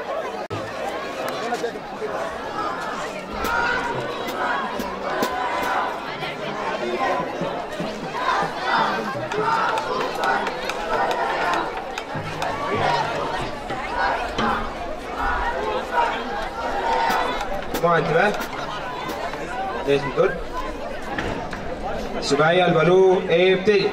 مجموعة انتباه لازم دول سبعية البالو ايه ابتدي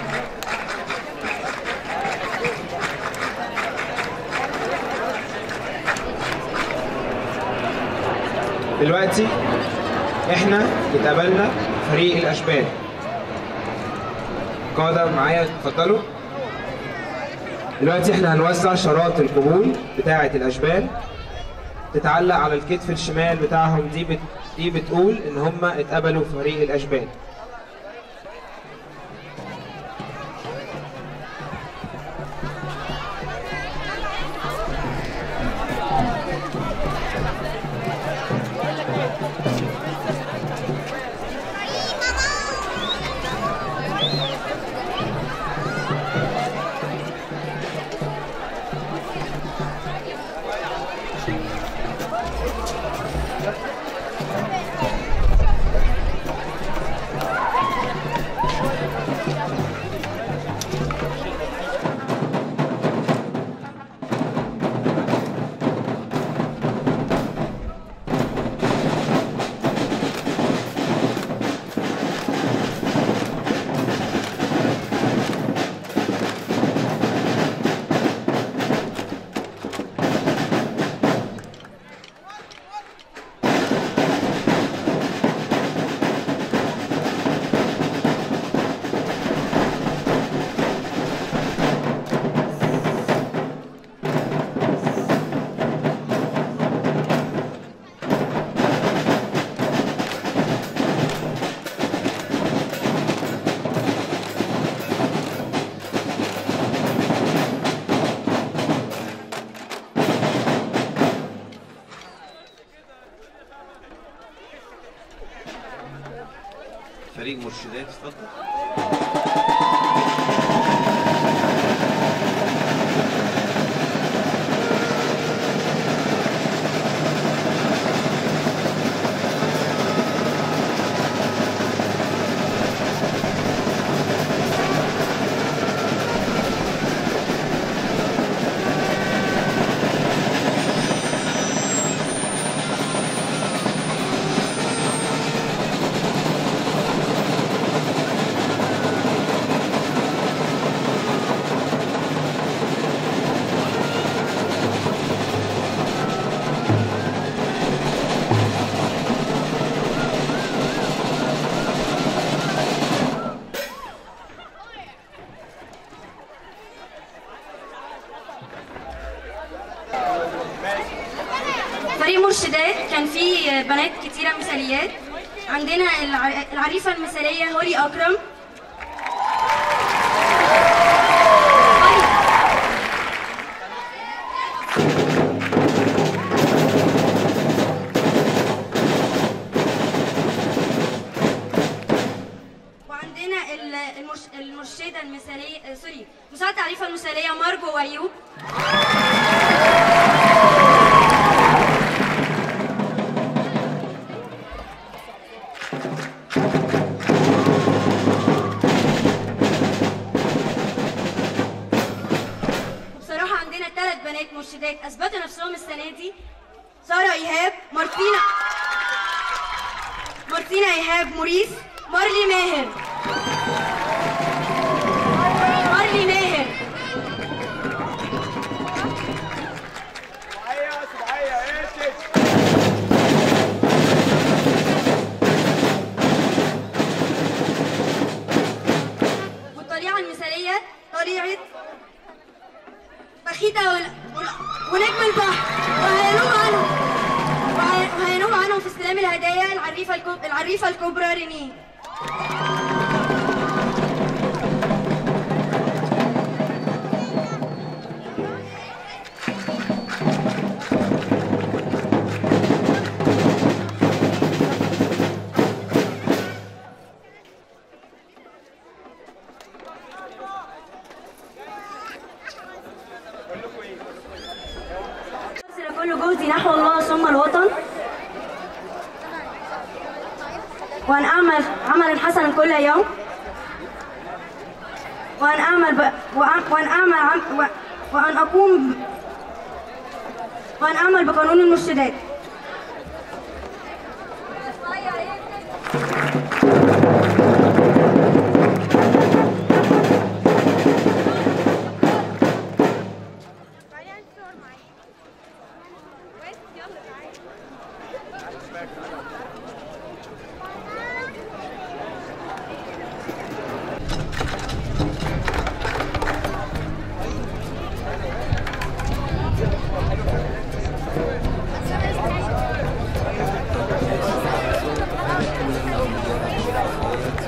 دلوقتي احنا اتقابلنا فريق الاشبال قادة معايا اتفضلوا دلوقتي احنا هنوزع شراط القبول بتاعة الاشبال تتعلق على الكتف الشمال بتاعهم دي بت... دي بتقول ان هم اتقبلوا في فريق الاشبال فريق مرشدات اتفضل فريق مرشدات كان فيه بنات كتيرة مثاليات عندنا الع- العريفة المثالية هولي أكرم وعندنا ال- المرش... المرشدة المثالية آه، سوري مساعدة العريفة المثالية مارجو وأيوب وبصراحة عندنا ثلاث بنات مرشدات أثبتوا نفسهم السنة دي سارة إيهاب مارتينا مارتينا إيهاب موريس مارلي ماهر مارلي ماهر والطليعة المثالية طليعة بخيتة وال... وال... ونجم البحر وهينوب عنهم وهي- وهينوب عنهم في استلام الهدايا العريفة الكب... العريفة الكبرى رينيه أبذل كل جهدي نحو الله ثم الوطن وأن أعمل عملا حسنا كل يوم وأن أعمل ب... وأن وأن أعمل عم... و... وأن أقوم ب... وأن أعمل بقانون المرشدات Thank you.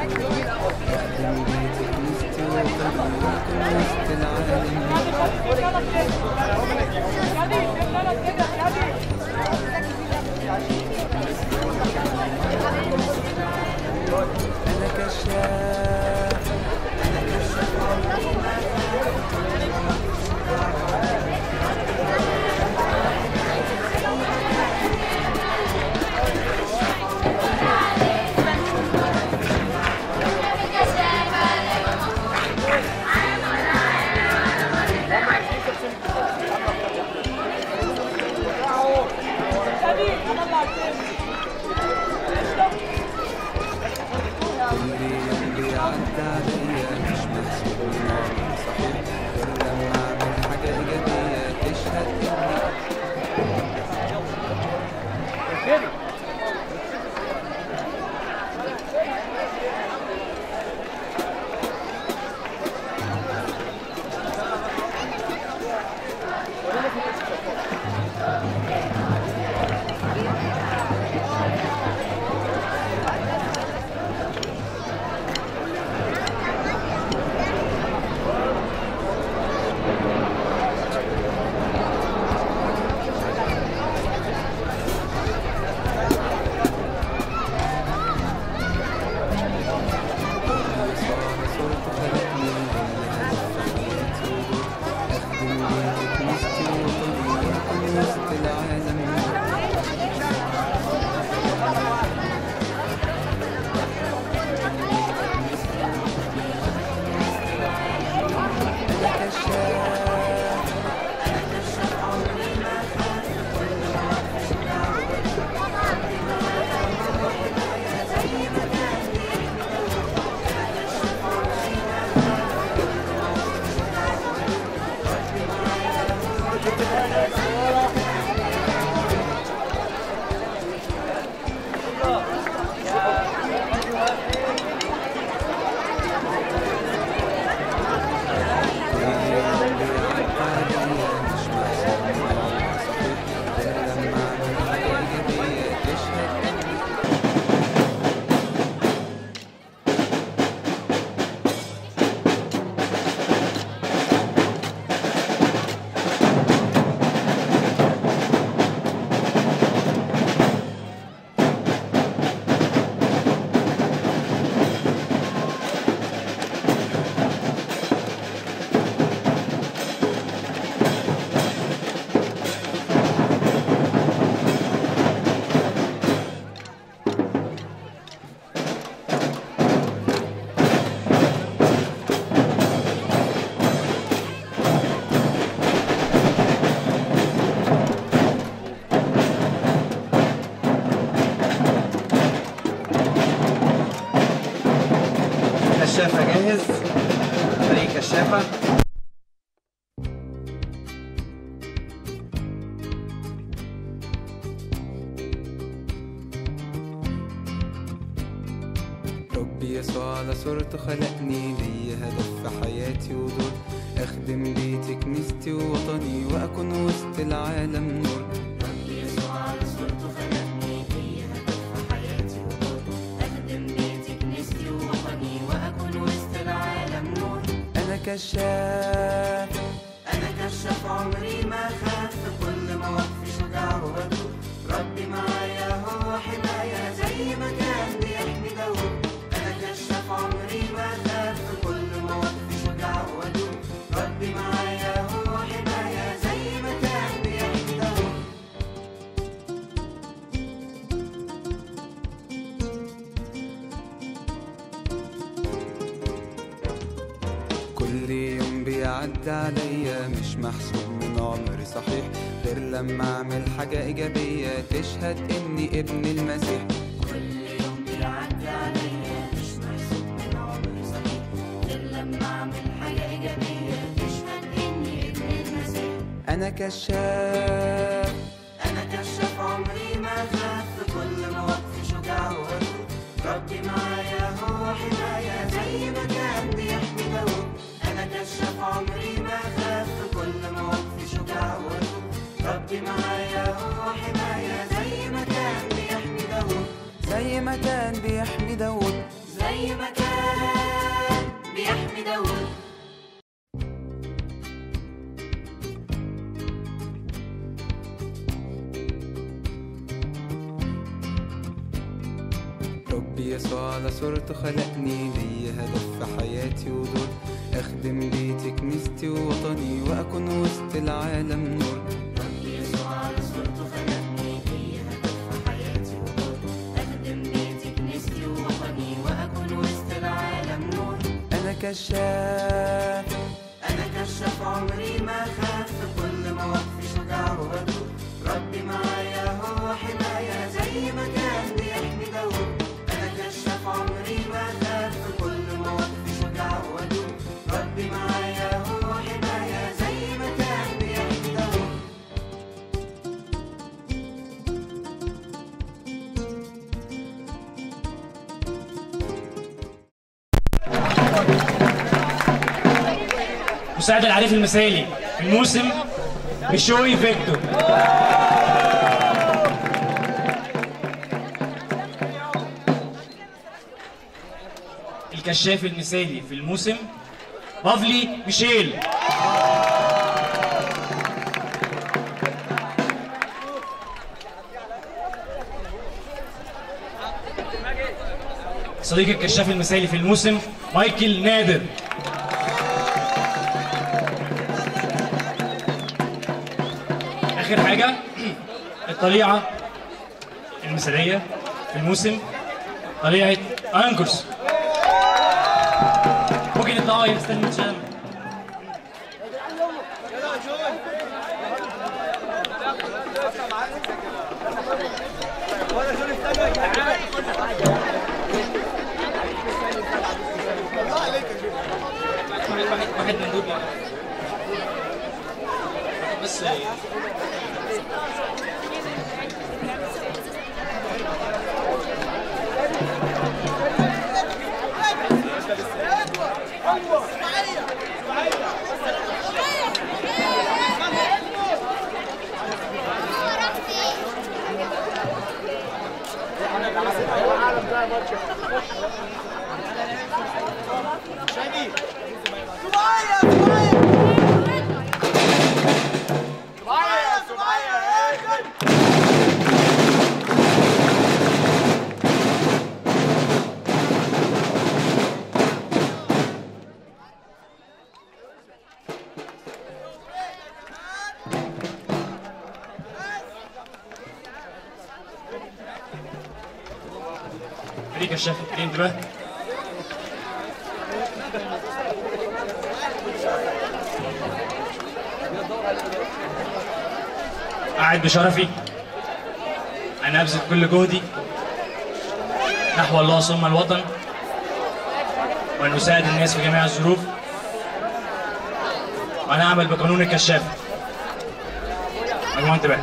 جاهز فريق كشافة ربي يسوع على صورته خلقني ليا هدف في حياتي ودور اخدم بيتي كنيستي ووطني واكون وسط العالم نور ربي يسوع على صورته خلقني ليا هدف في حياتي ودور أخدم بيتي كنيستي ووطني وأكون وسط العالم نور انا كشاف أنا كشاف عمري ما خاف في كل مواقفي شجاع وغدور ربي معايا هو حماية زي ما كان بيحمي داود أنا كشاف عمري ما خاف في كل مواقفي شجاع وغدور ربي معايا هو حماية زي ما كان بيحمي داود كل يوم بيعدي عليا مش محسوب من عمري صحيح غير لما اعمل حاجة ايجابية تشهد اني ابن المسيح كل يوم بيعدي عليا مش محسوب من عمري صحيح غير لما أعمل حاجة إيجابية تشهد إني ابن المسيح انا كشاف أنا كشاف عمري ما خاف في كل مواقفي شجاع وغدور ربي معايا هو حماية زي ما كان بيحمي داود أنا كشاف عمري ما خاف في كل مواقفي شجاع وغدور ربي معايا هو حماية زي ما كان بيحمي داود زي ما كان بيحمي داود زي ما كان بيحمي داود ربي يسوع على صورته خلقني ليا هدف في حياتي ودور اخدم بيتي كنيستي ووطني واكون وسط العالم نور ربي يسوع على صورته خلقني ليا هدف في حياتي ودور أخدم بيتي كنيستي ووطني وأكون وسط العالم نور انا كشاف أنا كشاف عمري ما خاف في كل مواقفي شجاع وغدور ربي معايا هو حماية زي ما كان بيحمي داود أنا كشاف عمري ما خاف في كل مواقفي شجاع وغدور ربي معايا هو حماية زي ما كان بيحمي داود مساعد العريف المثالي في الموسم بشوي فيكتور الكشاف المثالي في الموسم بافلي ميشيل صديق الكشاف المثالي في الموسم مايكل نادر اخر حاجه الطليعه المثاليه في الموسم طليعه انكرز ممكن يطلعوا يستلموا الشام واحد من دول بس فريق الشيخ انتبه قاعد بشرفي أنا أبذل كل جهدي نحو الله ثم الوطن وأن أساعد الناس في جميع الظروف وأن أعمل بقانون الكشاف مجموعة انتباه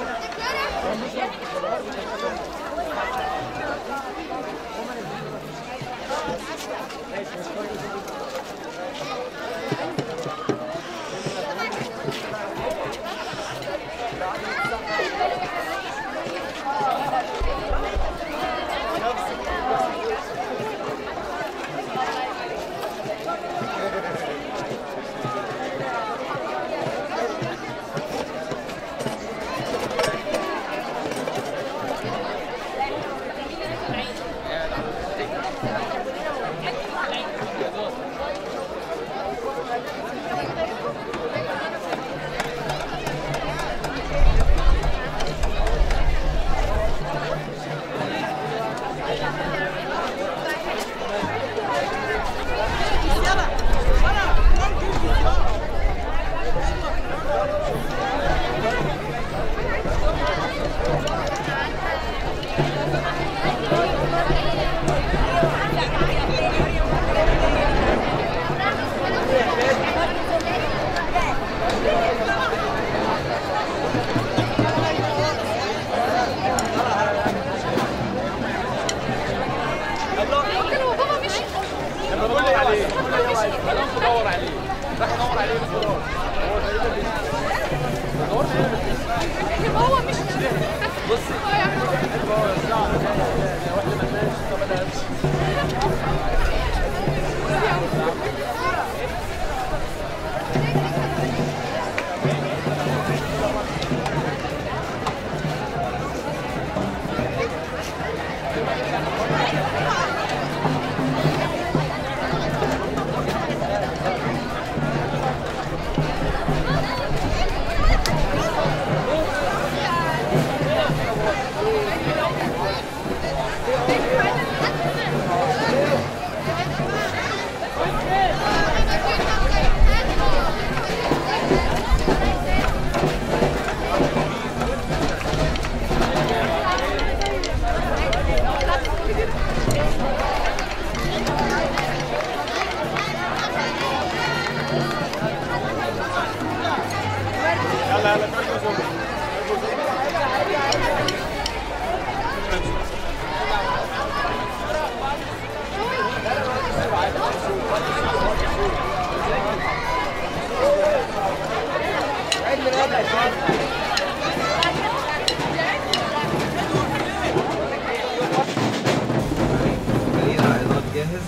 فريق العائلات جاهز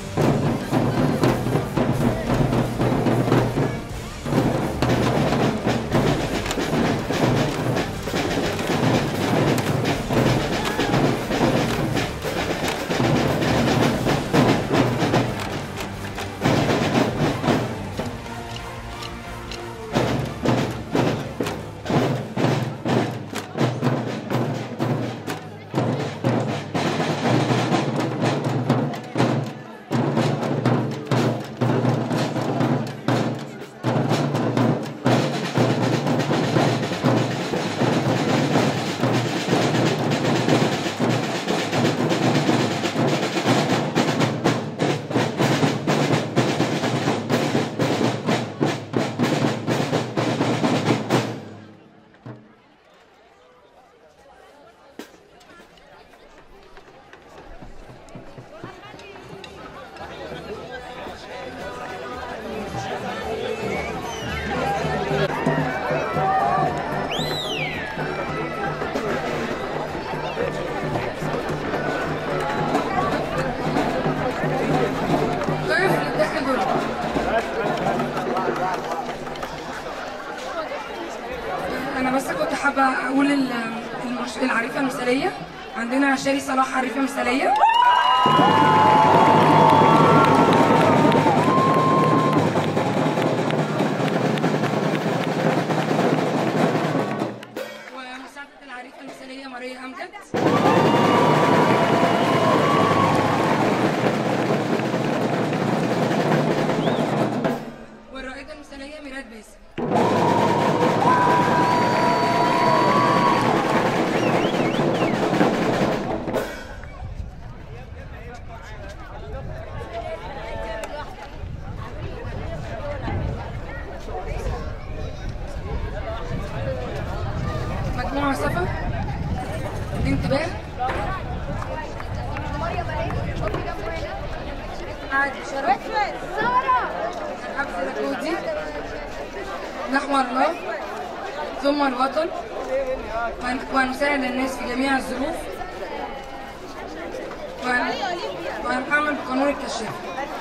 انا بس كنت حابه اقول ال- المرش... العريفه المثاليه عندنا شاري صلاح عريفه مثاليه ومساعده العريفه المثاليه ماريا امجد والرائده المثاليه ميراد باسم قاعد بشرف حفظ الكودي نحو الله ثم الوطن وأن- ونساعد الناس في جميع الظروف وأن- وأن أعمل بقانون الكشاف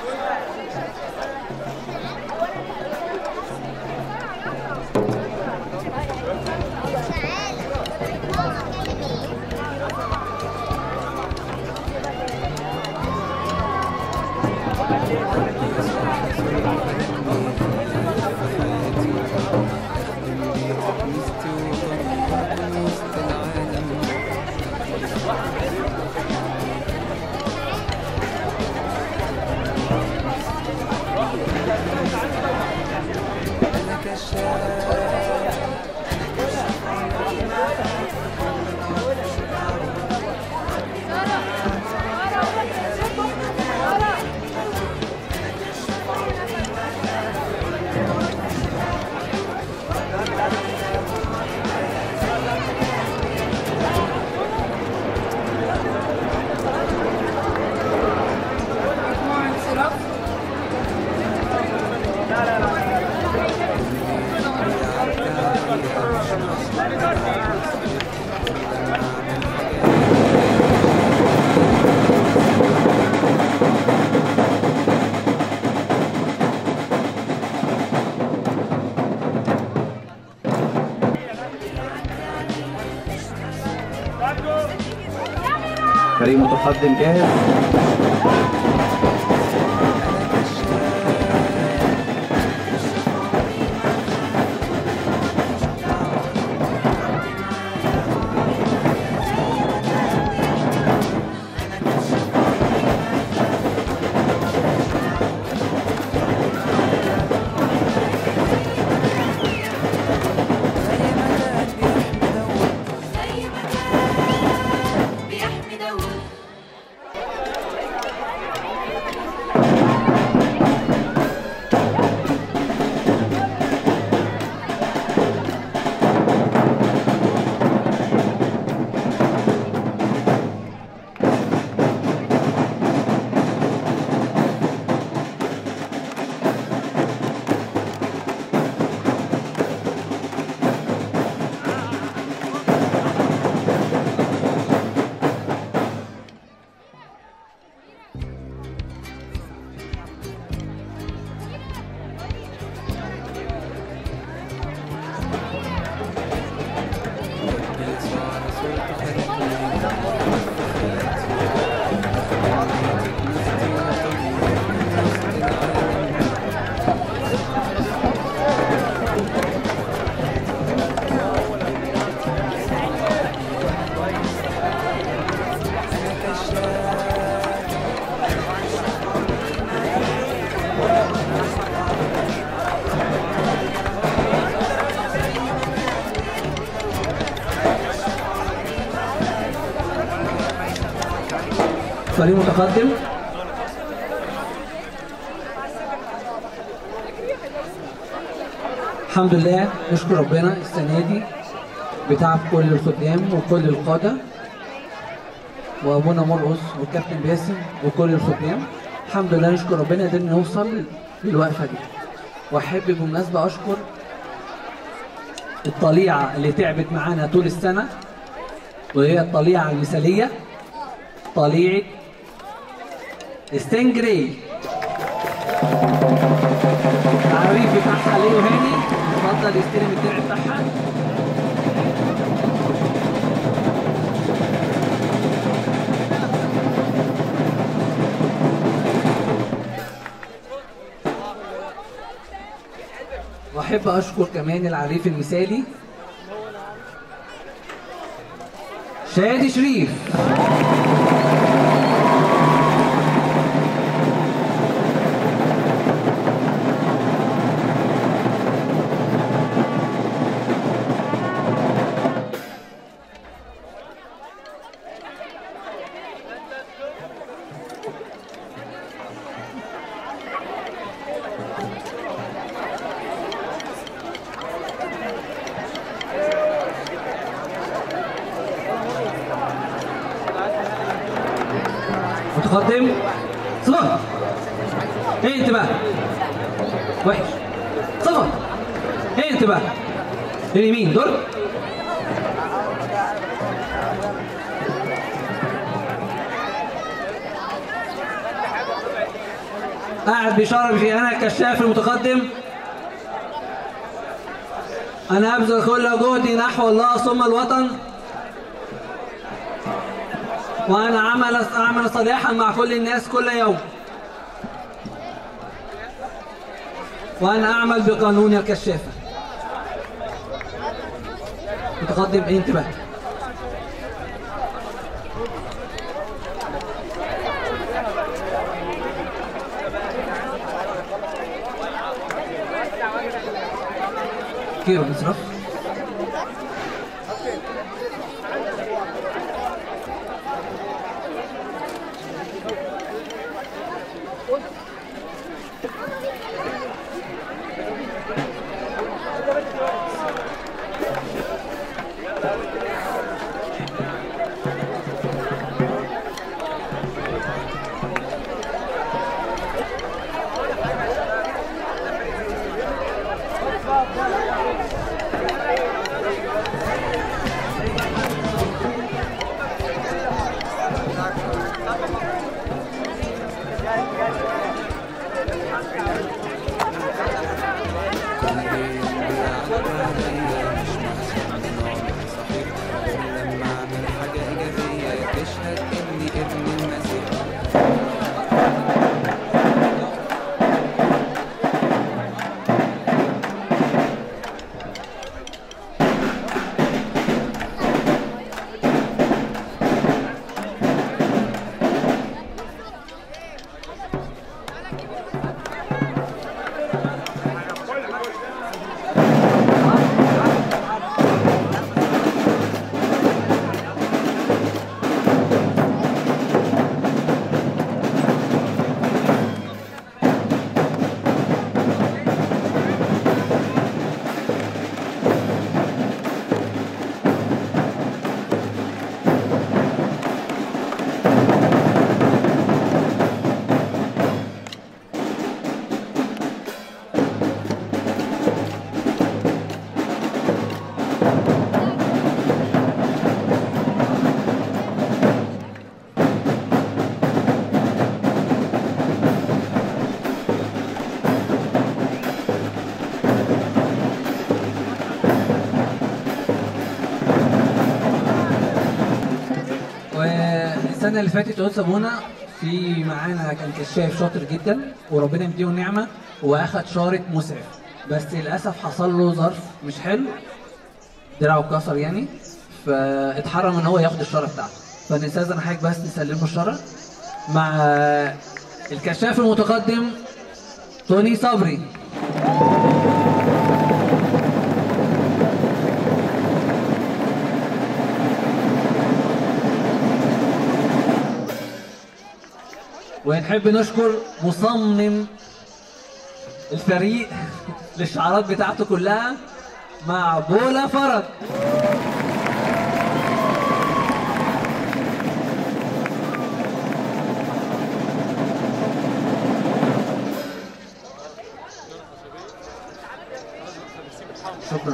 مجموعة انصراف فريق متقدم جاهز بيحمي داوود فريق متقدم الحمد لله نشكر ربنا السنة دي بتعب كل الخدام وكل القادة وأبونا مرقص والكابتن باسم وكل الخدام الحمد لله نشكر ربنا قدرنا نوصل للوقفة دي وأحب بالمناسبة أشكر الطليعة اللي تعبت معانا طول السنة وهي الطليعة المثالية طليعة ستينجري العريف بتاعها ليه هاني اتفضل يستلم الدرع بتاعها واحب اشكر كمان العريف المثالي شادي شريف متقدم صلاح ايه انتباه وحش صفر ايه انتباه اليمين دور قاعد بيشرب في انا الكشاف المتقدم انا ابذل كل جهدي نحو الله ثم الوطن وانا اعمل اعمل صالحا مع كل الناس كل يوم وانا اعمل بقانون الكشافه متقدم ايه انتباه كيلو انصرف لما اعمل حاجة ايجابية تشهد اني ابن المسيح والسنه اللي فاتت قلت سابونا في معانا كان كشاف شاطر جدا وربنا يديه النعمه واخد شارة مسعف بس للاسف حصل له ظرف مش حلو دراعه اتكسر يعني فاتحرم ان هو ياخد الشاره بتاعته فنستاذن حضرتك بس نسلمه الشاره مع الكشاف المتقدم توني صبري ونحب نشكر مصمم الفريق للشعارات بتاعته كلها مع بولا فرج شكرا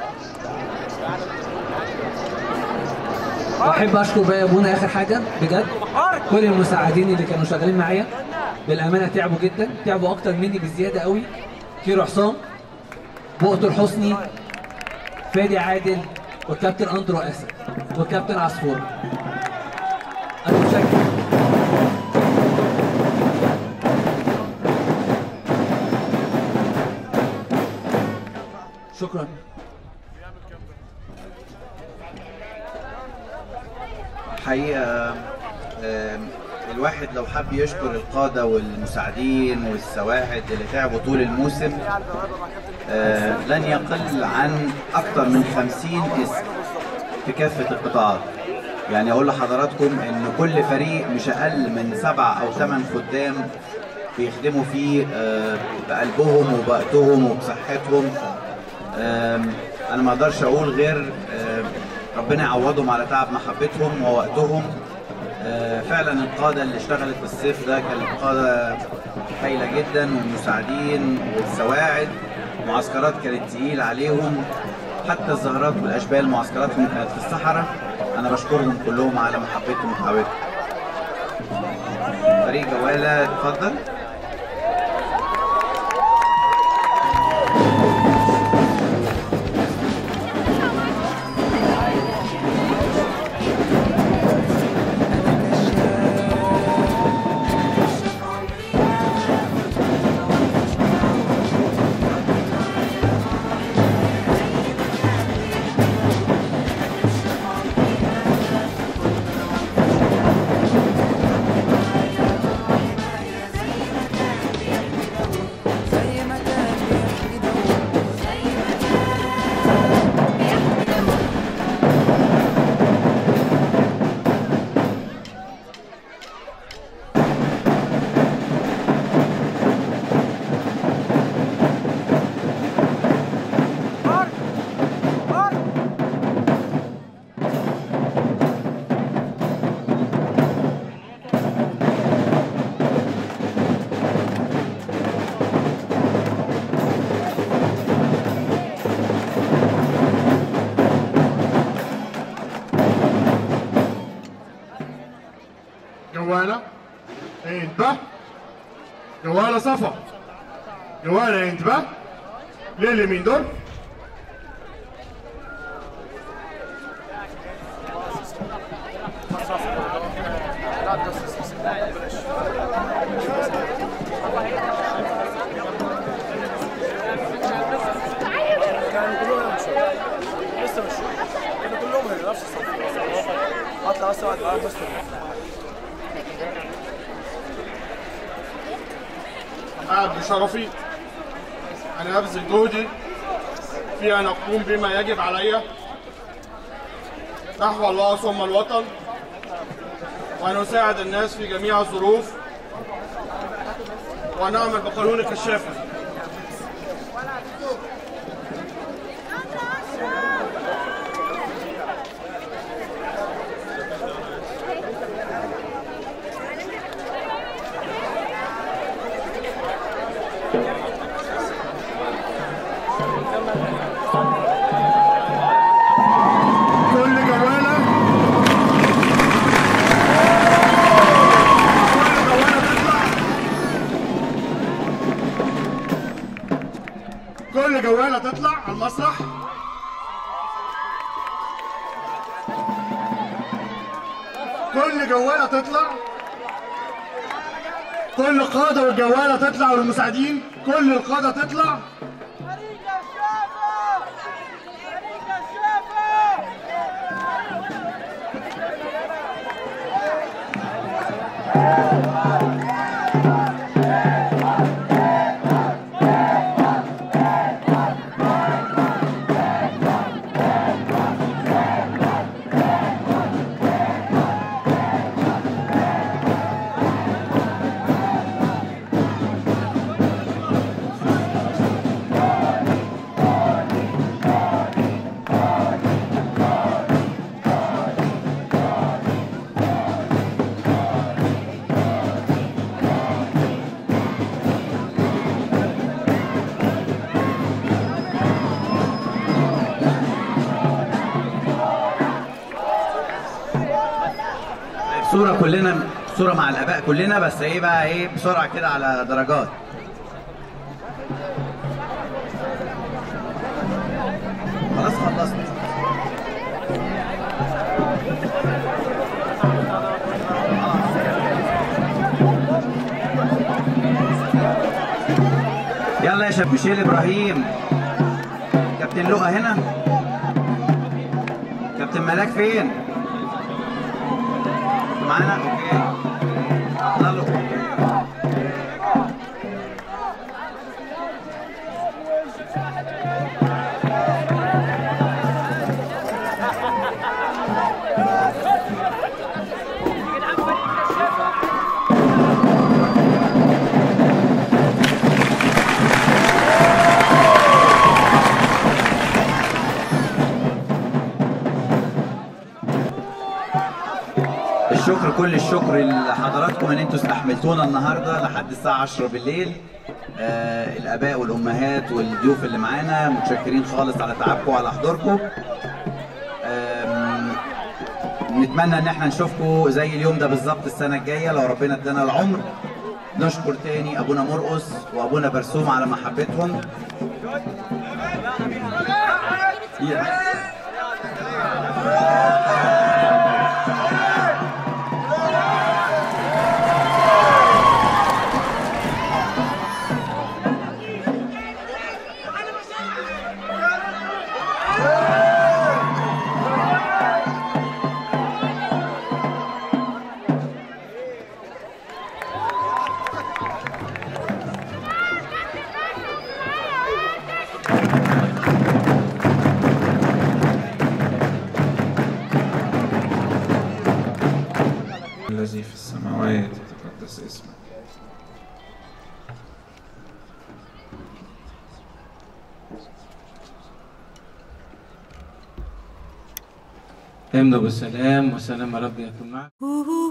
واحب اشكر بقى يا ابونا اخر حاجه بجد كل المساعدين اللي كانوا شغالين معايا بالامانه تعبوا جدا تعبوا اكتر مني بزياده قوي كيرو حسام بؤتر حسني فادي عادل والكابتن اندرو اسد والكابتن عصفور انا متشكر شكرا حقيقة آم، الواحد لو حب يشكر القادة والمساعدين والسواعد اللي تعبوا طول الموسم آه، لن يقل عن أكثر من خمسين اسم في كافة القطاعات يعني أقول لحضراتكم إن كل فريق مش أقل من سبع أو ثمان خدام بيخدموا فيه آه، بقلبهم وبوقتهم وبصحتهم آم، أنا ما أقدرش أقول غير آم، ربنا يعوضهم على تعب محبتهم ووقتهم آه، فعلا القادة اللي اشتغلت في الصيف ده كانت قادة هايلة جدا والمساعدين والسواعد معسكرات كانت تقيلة عليهم حتى الزهرات والأشبال معسكراتهم كانت في الصحراء أنا بشكرهم كلهم على محبتهم ومحاولتهم فريق جوالة اتفضل جوالة انتبه جوالة صفا جوالة انتبه ليه اليمين دول كانوا كلهم هنا مشوا لسه مشوا كانوا كلهم هنا نفس الصف اطلع بس اقعد معاهم بس قاعد بشرفي أنا أبذل جهدي في أن أقوم بما يجب علي نحو الله ثم الوطن وأن أساعد الناس في جميع الظروف وأن أعمل بقانون الكشافة كل جوالة كل جوالة تطلع على المسرح كل جوالة تطلع كل قادة والجوالة تطلع والمساعدين كل القادة تطلع صورة كلنا صورة مع الآباء كلنا بس إيه بقى إيه بسرعة كده على درجات خلاص خلصت يلا يا شاب ميشيل ابراهيم كابتن لؤى هنا كابتن ملاك فين معانا اوكي يلا الشكر كل الشكر لحضراتكم ان انتوا استحملتونا النهارده لحد الساعه 10 بالليل آه الاباء والامهات والضيوف اللي معانا متشكرين خالص على تعبكم وعلى حضوركم آم، نتمنى ان احنا نشوفكم زي اليوم ده بالظبط السنه الجايه لو ربنا ادانا العمر نشكر تاني ابونا مرقس وابونا برسوم على محبتهم الذي في السماوات يتقدس اسمك امضوا بالسلام وسلام ربي يكون معكم